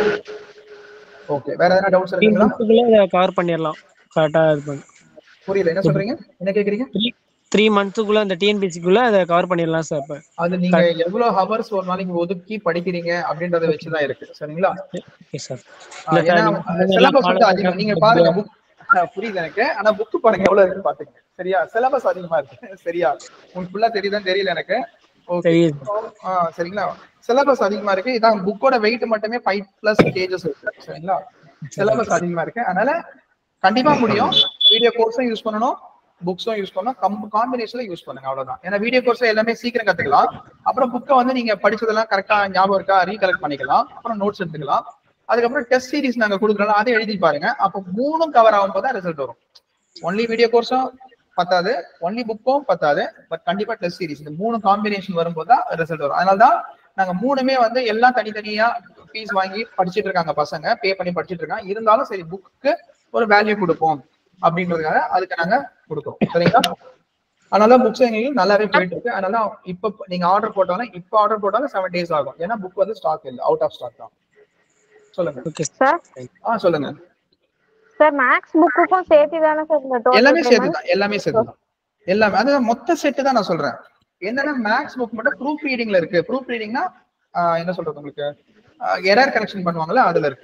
ஓகே வேற எதனா டவுட்ஸ் த்ரீ இருக்குங்களா மந்த்துக்குள்ள இதை கவர் பண்ணிடலாம் கரெக்டா இது பண்ணி புரியல என்ன சொல்றீங்க என்ன கேக்குறீங்க த்ரீ மந்த்துக்குள்ள அந்த டிஎன்பிசிக்குள்ள அதை கவர் பண்ணிடலாம் சார் இப்போ அது நீங்க எவ்வளவு ஹவர்ஸ் ஒரு நாளைக்கு ஒதுக்கி படிக்கிறீங்க அப்படின்றத வச்சுதான் இருக்கு சரிங்களா ஓகே சார் ஆ, ஏன்னா சிலபஸ் வந்து அதிகம் நீங்க பாருங்க புக் புரியுது எனக்கு ஆனா புக் பாருங்க எவ்வளவு இருக்கு பாத்துங்க சரியா சிலபஸ் அதிகமா இருக்கு சரியா உங்களுக்கு ஃபுல்லா தெரியுதான்னு தெரியல எனக்கு ஓகே தெரியுது சரிங்களா சிலபஸ் அதிகமா இருக்கு இதான் புக்கோட வெயிட் மட்டுமே ஃபைவ் பிளஸ் பேஜஸ் இருக்கு சரிங்களா சிலபஸ் அதிகமா இருக்கு அதனால கண்டிப்பா முடியும் வீடியோ கோர்ஸும் யூஸ் பண்ணணும் புக்ஸும் யூஸ் பண்ணணும் கம் காம்பினேஷன்ல யூஸ் பண்ணுங்க அவ்வளவுதான் ஏன்னா வீடியோ கோர்ஸ் எல்லாமே சீக்கிரம் கத்துக்கலாம் அப்புறம் புக்கை வந்து நீங்க படிச்சதெல்லாம் கரெக்டா ஞாபகம் இருக்கா ரீகலெக்ட் பண்ணிக்கலாம் அப்புறம் நோட்ஸ் எடுத்துக்கலாம் அதுக்கப்புறம் டெஸ்ட் சீரிஸ் நாங்க கொடுக்குறோம் அதை எழுதி பாருங்க அப்போ மூணும் கவர் ஆகும் போது ரிசல்ட் வரும் ஒன்லி வீடியோ கோர்ஸும் பத்தாது ஒன்லி புக்கும் பத்தாது பட் கண்டிப்பா டெஸ்ட் சீரிஸ் இந்த மூணு காம்பினேஷன் வரும்போது தான் ரிசல்ட் வரும் அதனால தான் நாங்க மூணுமே வந்து எல்லாம் தனித்தனியா ஃபீஸ் வாங்கி படிச்சிட்டு இருக்காங்க பசங்க பே பண்ணி படிச்சிட்டு இருக்காங்க இருந்தாலும் சரி புக்கு ஒரு வேல்யூ கொடுப்போம் அப்படின்றதுக்காக அதுக்கு நாங்க கொடுக்குறோம் சரிங்களா அதனால புக்ஸ் எங்களுக்கு நல்லாவே போயிட்டு இருக்கு அதனால இப்ப நீங்க ஆர்டர் போட்டாலும் இப்ப ஆர்டர் போட்டாலும் செவன் டேஸ் ஆகும் ஏன்னா புக் வந்து ஸ்டாக் இல்லை அவுட் ஆஃப் ஸ்டாக் தான் சொல்லுங்க ஓகே சார் ஆ சொல்லுங்க சார் மேக்ஸ் புக்குக்கும் சேர்த்து தானே சார் இந்த எல்லாமே டோட்டல் சேர்த்து தான் எல்லாமே சேர்த்து தான் எல்லாமே அது மொத்த செட்டு தான் நான் சொல்றேன் என்னன்னா மேக்ஸ் புக் மட்டும் ப்ரூஃப் ரீடிங்ல இருக்கு ப்ரூஃப் ரீடிங்னா என்ன சொல்றது உங்களுக்கு எரர் கரெக்ஷன் பண்ணுவாங்கல்ல அதுல இருக்கு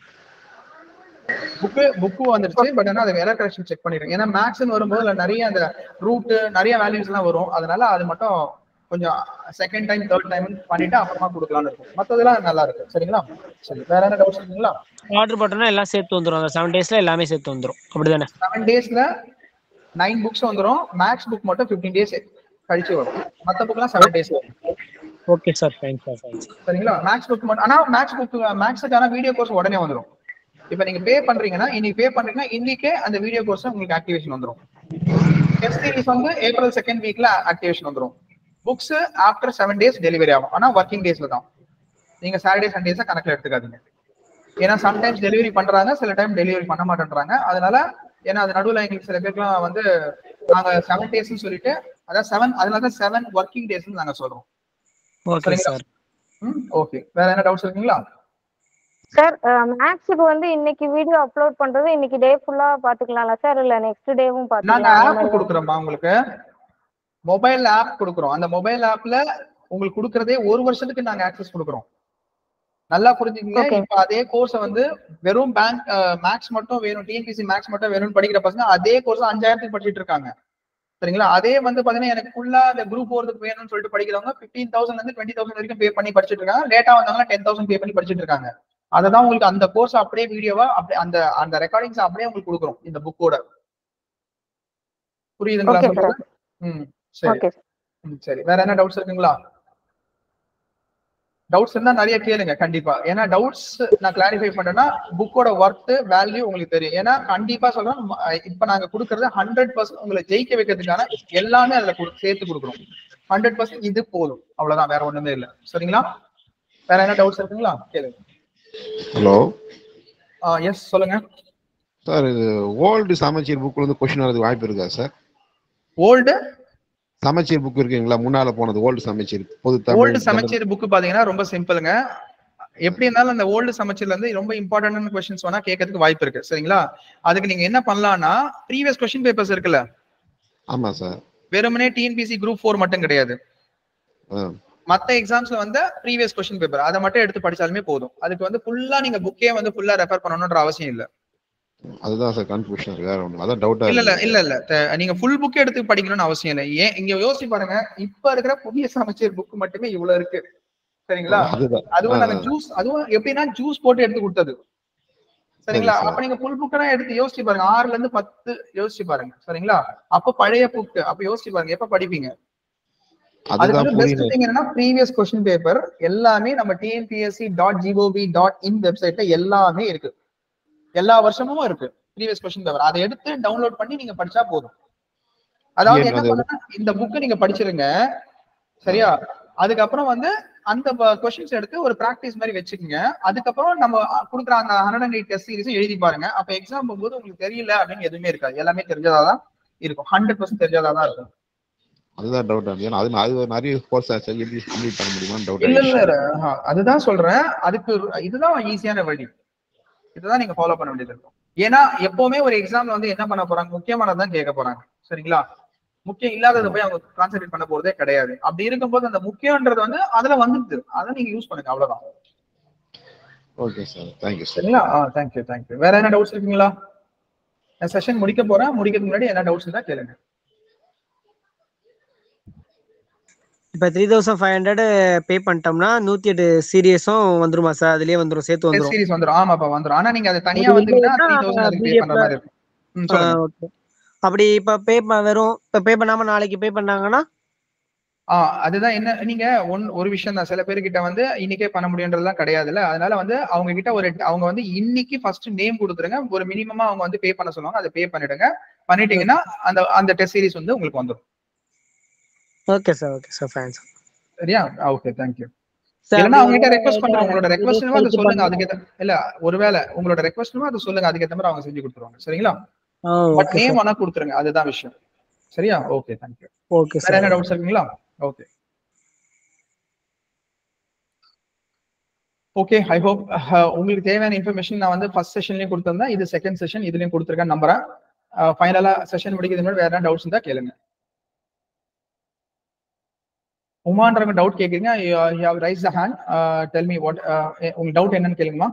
புக்கு புக்கு வந்துருச்சு பட் ஆனா அது எரர் கரெக்ஷன் செக் பண்ணிடுங்க ஏன்னா மேக்ஸ்னு வரும்போது அதுல நிறைய அந்த ரூட் நிறைய வேல்யூஸ் எல்லாம் வரும் அதனால அது மட்டும் கொஞ்சம் செகண்ட் டைம் தேர்ட் டைம் பண்ணிட்டு அப்புறமா கொடுக்கலாம்னு இருக்கும் மத்ததெல்லாம் நல்லா இருக்கு சரிங்களா சரி வேற என்ன டவுட்ஸ் இருக்குங்களா ஆர்டர் போட்டோம்னா எல்லாம் சேர்த்து வந்துரும் அந்த செவன் டேஸ்ல எல்லாமே சேர்த்து வந்துரும் அப்படிதானே செவன் டேஸ்ல நைன் புக்ஸ் வந்துரும் மேக்ஸ் புக் மட்டும் ஃபிஃப்டீன் டேஸ் கழிச்சு வரும் மத்த புக்லாம் செவன் டேஸ் வரும் okay sir fine sir fine சரிங்களா மேக்ஸ் புக் மட்டும் ஆனா மேக்ஸ் புக் மேக்ஸுக்கான வீடியோ கோர்ஸ் உடனே வந்துரும் இப்ப நீங்க பே பண்றீங்கன்னா இன்னைக்கு பே பண்றீங்கன்னா இன்னைக்கே அந்த வீடியோ கோர்ஸ் உங்களுக்கு ஆக்டிவேஷன் வந்துரும் டெஸ்ட் சீரிஸ் வந்து ஏப்ரல் செகண்ட் வீக்ல ஆக்டிவேஷன் வந்துரும் books after seven days delivery ஆகும் ஆனா ஒர்க்கிங் டேஸ்ல தான் நீங்க சாட்டர்டே சண்டேஸ் கணக்குல எடுத்துக்காதீங்க ஏன்னா சம்டைம்ஸ் டெலிவரி பண்றாங்க சில டைம் டெலிவரி பண்ண மாட்டேன்றாங்க அதனால ஏன்னா அது நடுவில் எங்களுக்கு சில பேருக்குலாம் வந்து நாங்க செவன் டேஸ்னு சொல்லிட்டு அதாவது செவன் அதனால தான் செவன் ஒர்க்கிங் டேஸ்னு நாங்க சொல்றோம் ஓகே சரிங்களா? சார் ம் ஓகே வேற என்ன டவுட்ஸ் இருக்குங்களா சார் மேக்ஸுக்கு வந்து இன்னைக்கு வீடியோ அப்லோட் பண்றது இன்னைக்கு டே ஃபுல்லா பாத்துக்கலாம்ல சார் இல்ல நெக்ஸ்ட் டேவும் நாங்க பாத்துக்கலாம் ஆப் கொடுக்குறோம்மா உங்களுக்கு மொபைல் ஆப் கொடுக்குறோம் அந்த மொபைல் ஆப்ல உங்களுக்கு கொடுக்கறதே ஒரு வருஷத்துக்கு நாங்க ஆக்சஸ் கொடுக்குறோம் நல்லா புரிஞ்சுக்கங்க Okay. இப்ப அதே கோர்ஸ் வந்து வெறும் பேங்க் மேக்ஸ் மட்டும் வேணும் டிஎன்பிசி மேக்ஸ் மட்டும் வேணும்னு படிக்கிற பசங்க அதே கோர்ஸ் அஞ்சாயிரத்துக்கு படிச்சிட்டு இருக்காங்க சரிங்களா அதே வந்து பாத்தீங்கன்னா எனக்கு ஃபுல்லா அந்த குரூப் போறதுக்கு வேணும்னு சொல்லிட்டு படிக்கிறவங்க பிப்டீன் தௌசண்ட் இருந்து டுவெண்ட்டி தௌசண்ட் வரைக்கும் பே பண்ணி படிச்சிட்டு இருக்காங்க லேட்டா வந்தவங்க டென் தௌசண்ட் பே பண்ணி படிச்சிட்டு இருக்காங்க அததான் உங்களுக்கு அந்த கோர்ஸ் அப்படியே வீடியோவா அப்படியே அந்த அந்த ரெக்கார்டிங்ஸ் அப்படியே உங்களுக்கு கொடுக்குறோம் இந்த புக்கோட புரியுதுங்களா Okay, sir. சொல்றது ம் சரி ஓகே ம், சரி வேற என்ன டவுட்ஸ் இருக்குங்களா டவுட்ஸ் இருந்தா நிறைய கேளுங்க கண்டிப்பா ஏன்னா டவுட்ஸ் நான் கிளாரிஃபை பண்ணேன்னா புக்கோட ஒர்த் வேல்யூ உங்களுக்கு தெரியும் ஏன்னா கண்டிப்பா சொல்றேன் ம- இப்ப நாங்க கொடுக்கறது ஹண்ட்ரட் பர்சன்ட் உங்களை ஜெயிக்க வைக்கிறதுக்கான எல்லாமே அதுல கொடு- சேர்த்து கொடுக்குறோம் ஹண்ட்ரட் பர்சன்ட் இது போதும் அவ்வளவுதான் வேற ஒண்ணுமே இல்ல சரிங்களா வேற என்ன டவுட்ஸ் இருக்குங்களா கேளுங்க ஹலோ எஸ் சொல்லுங்க சார் இது ஓல்டு சமச்சீர் புக்ல இருந்து கொஸ்டின் வரதுக்கு வாய்ப்பு இருக்கா சார் ஓல்டு சமச்சீர் புக் இருக்குங்களா முன்னால போனது ஓல்டு சமச்சீர் பொது ஓல்டு தமிழ் சமச்சீர் புக் பாத்தீங்கன்னா ரொம்ப சிம்பிளுங்க எப்படி இருந்தாலும் அந்த ஓல்டு சமச்சீர்ல இருந்து ரொம்ப இம்பார்ட்டன்டான கொஸ்டின்ஸ் வேணா கேட்கறதுக்கு வாய்ப்பு இருக்கு சரிங்களா அதுக்கு நீங்க என்ன பண்ணலாம்னா ப்ரீவியஸ் கொஸ்டின் பேப்பர்ஸ் இருக்குல்ல ஆமா சார் வெறுமனே டிஎன்பிசி குரூப் ஃபோர் மட்டும் கிடையாது ஆ. மத்த எக்ஸாம்ஸ்ல வந்து ப்ரீவியஸ் கொஸ்டின் பேப்பர் அதை மட்டும் எடுத்து படிச்சாலுமே போதும் அதுக்கு வந்து ஃபுல்லா நீங்க புக்கே வந்து ஃபுல்லா ரெஃபர் பண்ணணும்ன்ற அவசியம் இல்ல அதுதான் சார் கன்ஃபியூஷன் இருக்கு வேற ஒண்ணு அதான் டவுட்டா இல்ல இல்ல இல்ல இல்ல த- நீங்க ஃபுல் புக் எடுத்து படிக்கணும்னு அவசியம் இல்லை ஏன் இங்க யோசிச்சு பாருங்க இப்ப இருக்கிற புதிய சமச்சீர் புக் மட்டுமே இவ்வளவு இருக்கு சரிங்களா அதுதான் அதுவும் நாங்க ஆ. ஜூஸ் அதுவும் எப்படின்னா ஜூஸ் போட்டு எடுத்து கொடுத்தது சரிங்களா சரி, sir. அப்ப நீங்க புல் புக்கெல்லாம் எடுத்து யோசிச்சு பாருங்க ஆறுல இருந்து பத்து யோசிச்சு பாருங்க சரிங்களா அப்ப பழைய புக் அப்ப யோசிச்சு பாருங்க எப்ப படிப்பீங்க அதுக்கு அதுதான் வந்து பெஸ்ட் புரியல திங் என்னன்னா ப்ரீவியஸ் கொஸ்டின் பேப்பர் எல்லாமே நம்ம TNPSC dot GOV dot in வெப்சைட்ல எல்லாமே இருக்கு எல்லா வருஷமும் இருக்கு ப்ரீவியஸ் கொஸ்டின் பேப்பர் அதை எடுத்து டவுன்லோட் பண்ணி நீங்க படிச்சா போதும் அதாவது ஏன் என்ன அது- பண்ணுன்னா இந்த புக்கை நீங்க படிச்சிருங்க சரியா அதுக்கப்புறம் வந்து அந்த கொஸ்டின்ஸ் எடுத்து ஒரு பிராக்டிஸ் மாதிரி வச்சுக்கோங்க அதுக்கப்புறம் நம்ம கொடுக்குற அந்த ஹண்ட்ரட் அண்ட் எயிட் டெஸ்ட் சீரிஸும் எழுதி பாருங்க அப்ப எக்ஸாம் போகும்போது உங்களுக்கு தெரியல அப்படின்னு எதுவுமே இருக்காது எல்லாமே தெரிஞ்சதாதான் இருக்கும் ஹண்ட்ரட் பர்சன்ட் தெரிஞ்சதாதான் இருக்கும் அதுதான் டவுட் ஏன்னா அது அது நிறைய கோர்ஸ் ஆச்சு எப்படி கம்ப்ளீட் பண்ண முடியுமான்னு இல்ல டவுட் இல்ல ஆஹா, அதுதான் சொல்றேன் அதுக்கு இதுதான் ஈஸியான வழி இதுதான் நீங்க ஃபாலோ பண்ண வேண்டியது இருக்கும் ஏன்னா எப்பவுமே ஒரு எக்ஸாம்ல வந்து என்ன பண்ண போறாங்க முக்கியமானதான் கேட்க போறாங்க சரிங்களா முக்கியம் இல்லாததை போய் அவங்க கான்சென்ட்ரேட் பண்ண போறதே கிடையாது அப்படி இருக்கும்போது அந்த முக்கியன்றது வந்து அதுல வந்துடுது அதை நீங்க யூஸ் பண்ணுங்க அவ்வளவுதான் ஓகே சார் தேங்க்யூ சார் சரிங்களா ஆ தேங்க்யூ தேங்க்யூ வேற என்ன டவுட்ஸ் இருக்குங்களா நான் செஷன் முடிக்க போறேன் முடிக்கிறதுக்கு முன்னாடி என்ன டவுட்ஸ் இருந்தா கேளுங்க இப்போ three thousand five hundred pay பண்ணிட்டோம்னா நூத்தி எட்டு சீரியஸும் வந்துருமா சார் அதுலயே வந்துரும் சேர்த்து டெஸ்ட் வந்துரும் சீரிஸ் வந்துரும் ஆமாப்பா வந்துரும் ஆனா நீங்க அது தனியா அது வந்தீங்கன்னா த்ரீ இல்லைன்னா தௌசண்ட் அதுக்கு பே PDF பண்ற மாதிரி இருக்கும் ம், சொல்லுங்க ஓகே அப்படி இப்ப பே வெறும் இப்ப பே பண்ணாம நாளைக்கு பே பண்ணாங்கன்னா ஆ அதுதான் என்ன நீங்க ஒன் ஒரு விஷயம் தான் சில பேர்கிட்ட வந்து இன்னைக்கே பண்ண முடியுன்றதுலாம் கிடையாதுல்ல அதனால வந்து அவங்க கிட்ட ஒரு அவங்க வந்து இன்னைக்கு ஃபர்ஸ்ட் நேம் கொடுத்துருங்க ஒரு மினிமமா அவங்க வந்து பே பண்ண சொல்லுவாங்க அதை பே பண்ணிடுங்க பண்ணிட்டீங்கன்னா அந்த அந்த டெஸ்ட் சீரிஸ் வந்து உங்களுக்கு வந்துடும் okay sir okay sir fine sir சரியா ஓகே தேங்க்யூ இல்லைன்னா அவங்க கிட்ட ரெக்வஸ்ட் பண்றேன் உங்களோட ரெக்வஸ்ட் அதை சொல்லுங்க அதுக்கு இல்ல ஒருவேளை உங்களோட ரெக்வஸ்ட் அதை சொல்லுங்க அதுக்கேற்ற மாதிரி அவங்க செஞ்சு கொடுத்துருவாங்க சரிங்களா பட் ஓகே நேம் வேணா கொடுத்துருங்க அதுதான் விஷயம் சரியா ஓகே தேங்க்யூ ஓகே வேற என்ன சார் டவுட்ஸ் இருக்குங்களா ஓகே ஓகே ஐ ஹோப் உங்களுக்கு தேவையான இன்ஃபர்மேஷன் நான் வந்து ஃபர்ஸ்ட் செஷன்லயும் கொடுத்திருந்தேன் இது செகண்ட் செஷன் இதுலயும் கொடுத்துருக்கேன் நம்புறேன் ஃபைனலா செஷன் முடிக்கிறது முன்னாடி வேற என்ன டவுட்ஸ் இருந்தா கேளுங்க உமான்றவங்க டவுட் கேக்குறீங்க you have raise the hand tell me what உங்களுக்கு டவுட் என்னன்னு கேளுங்கம்மா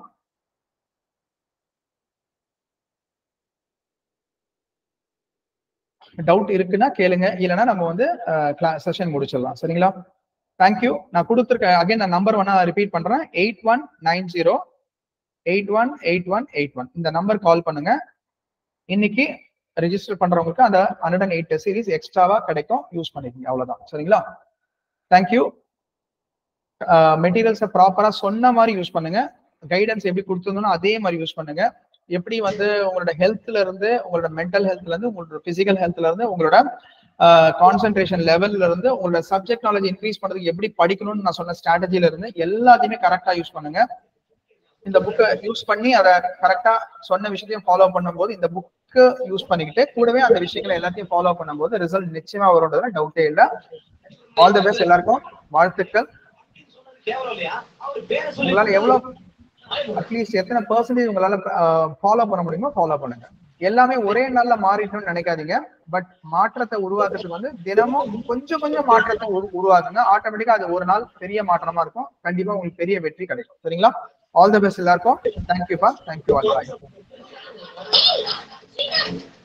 டவுட் இருக்குன்னா கேளுங்க இல்லைன்னா நம்ம வந்து செஷன் முடிச்சிடலாம் சரிங்களா தேங்க்யூ நான் கொடுத்துருக்க அகைன் நான் நம்பர் வேணா ரிப்பீட் பண்றேன் eight one nine zero eight one eight one eight one இந்த நம்பர் கால் பண்ணுங்க இன்னைக்கு ரெஜிஸ்டர் பண்றவங்களுக்கு அந்த ஹண்ட்ரட் அண்ட் எயிட் சீரிஸ் எக்ஸ்ட்ராவா கிடைக்கும் யூஸ் பண்ணிக்கோங்க அவ்வளவுதான் சரிங்களா தேங்க்யூ மெட்டீரியல்ஸை ப்ராப்பரா சொன்ன மாதிரி யூஸ் பண்ணுங்க கைடன்ஸ் எப்படி கொடுத்துருந்தோம் அதே மாதிரி யூஸ் பண்ணுங்க எப்படி வந்து உங்களோட ஹெல்த்ல இருந்து உங்களோட மென்டல் ஹெல்த்ல இருந்து உங்களோட பிசிக்கல் ஹெல்த்ல இருந்து உங்களோட கான்சென்ட்ரேஷன் லெவல்ல இருந்து உங்களோட சப்ஜெக்ட் நாலேஜ் இன்க்ரீஸ் பண்றதுக்கு எப்படி படிக்கணும்னு நான் சொன்ன ஸ்ட்ராட்டஜில இருந்து எல்லாத்தையுமே கரெக்டா யூஸ் பண்ணுங்க இந்த புக்கை யூஸ் பண்ணி அதை கரெக்டா சொன்ன விஷயத்தையும் ஃபாலோ பண்ணும்போது இந்த புக்கு யூஸ் பண்ணிக்கிட்டு கூடவே அந்த விஷயங்களை எல்லாத்தையும் ஃபாலோ பண்ணும்போது ரிசல்ட் நிச்சயமா வரும்ன்றதுல டவுட்டே இல்லை ஆல் தி பெஸ்ட் எல்லாருக்கும் வாழ்த்துக்கள் உங்களால எவ்வளவு அட்லீஸ்ட் எத்தனை பர்சன்டேஜ் உங்களால ஃபாலோ பண்ண முடியுமோ ஃபாலோ பண்ணுங்க எல்லாமே ஒரே நாள்ல மாறிட்டோம்னு நினைக்காதீங்க பட் மாற்றத்தை உருவாக்குறதுக்கு வந்து தினமும் கொஞ்சம் கொஞ்சம் மாற்றத்தை உரு- உருவாக்குங்க ஆட்டோமேட்டிக்கா அது ஒரு நாள் பெரிய மாற்றமா இருக்கும் கண்டிப்பா உங்களுக்கு பெரிய வெற்றி கிடைக்கும் சரிங்களா ஆல் தி பெஸ்ட் எல்லாருக்கும் தேங்க்யூப்பா தேங்க்யூ ஆல்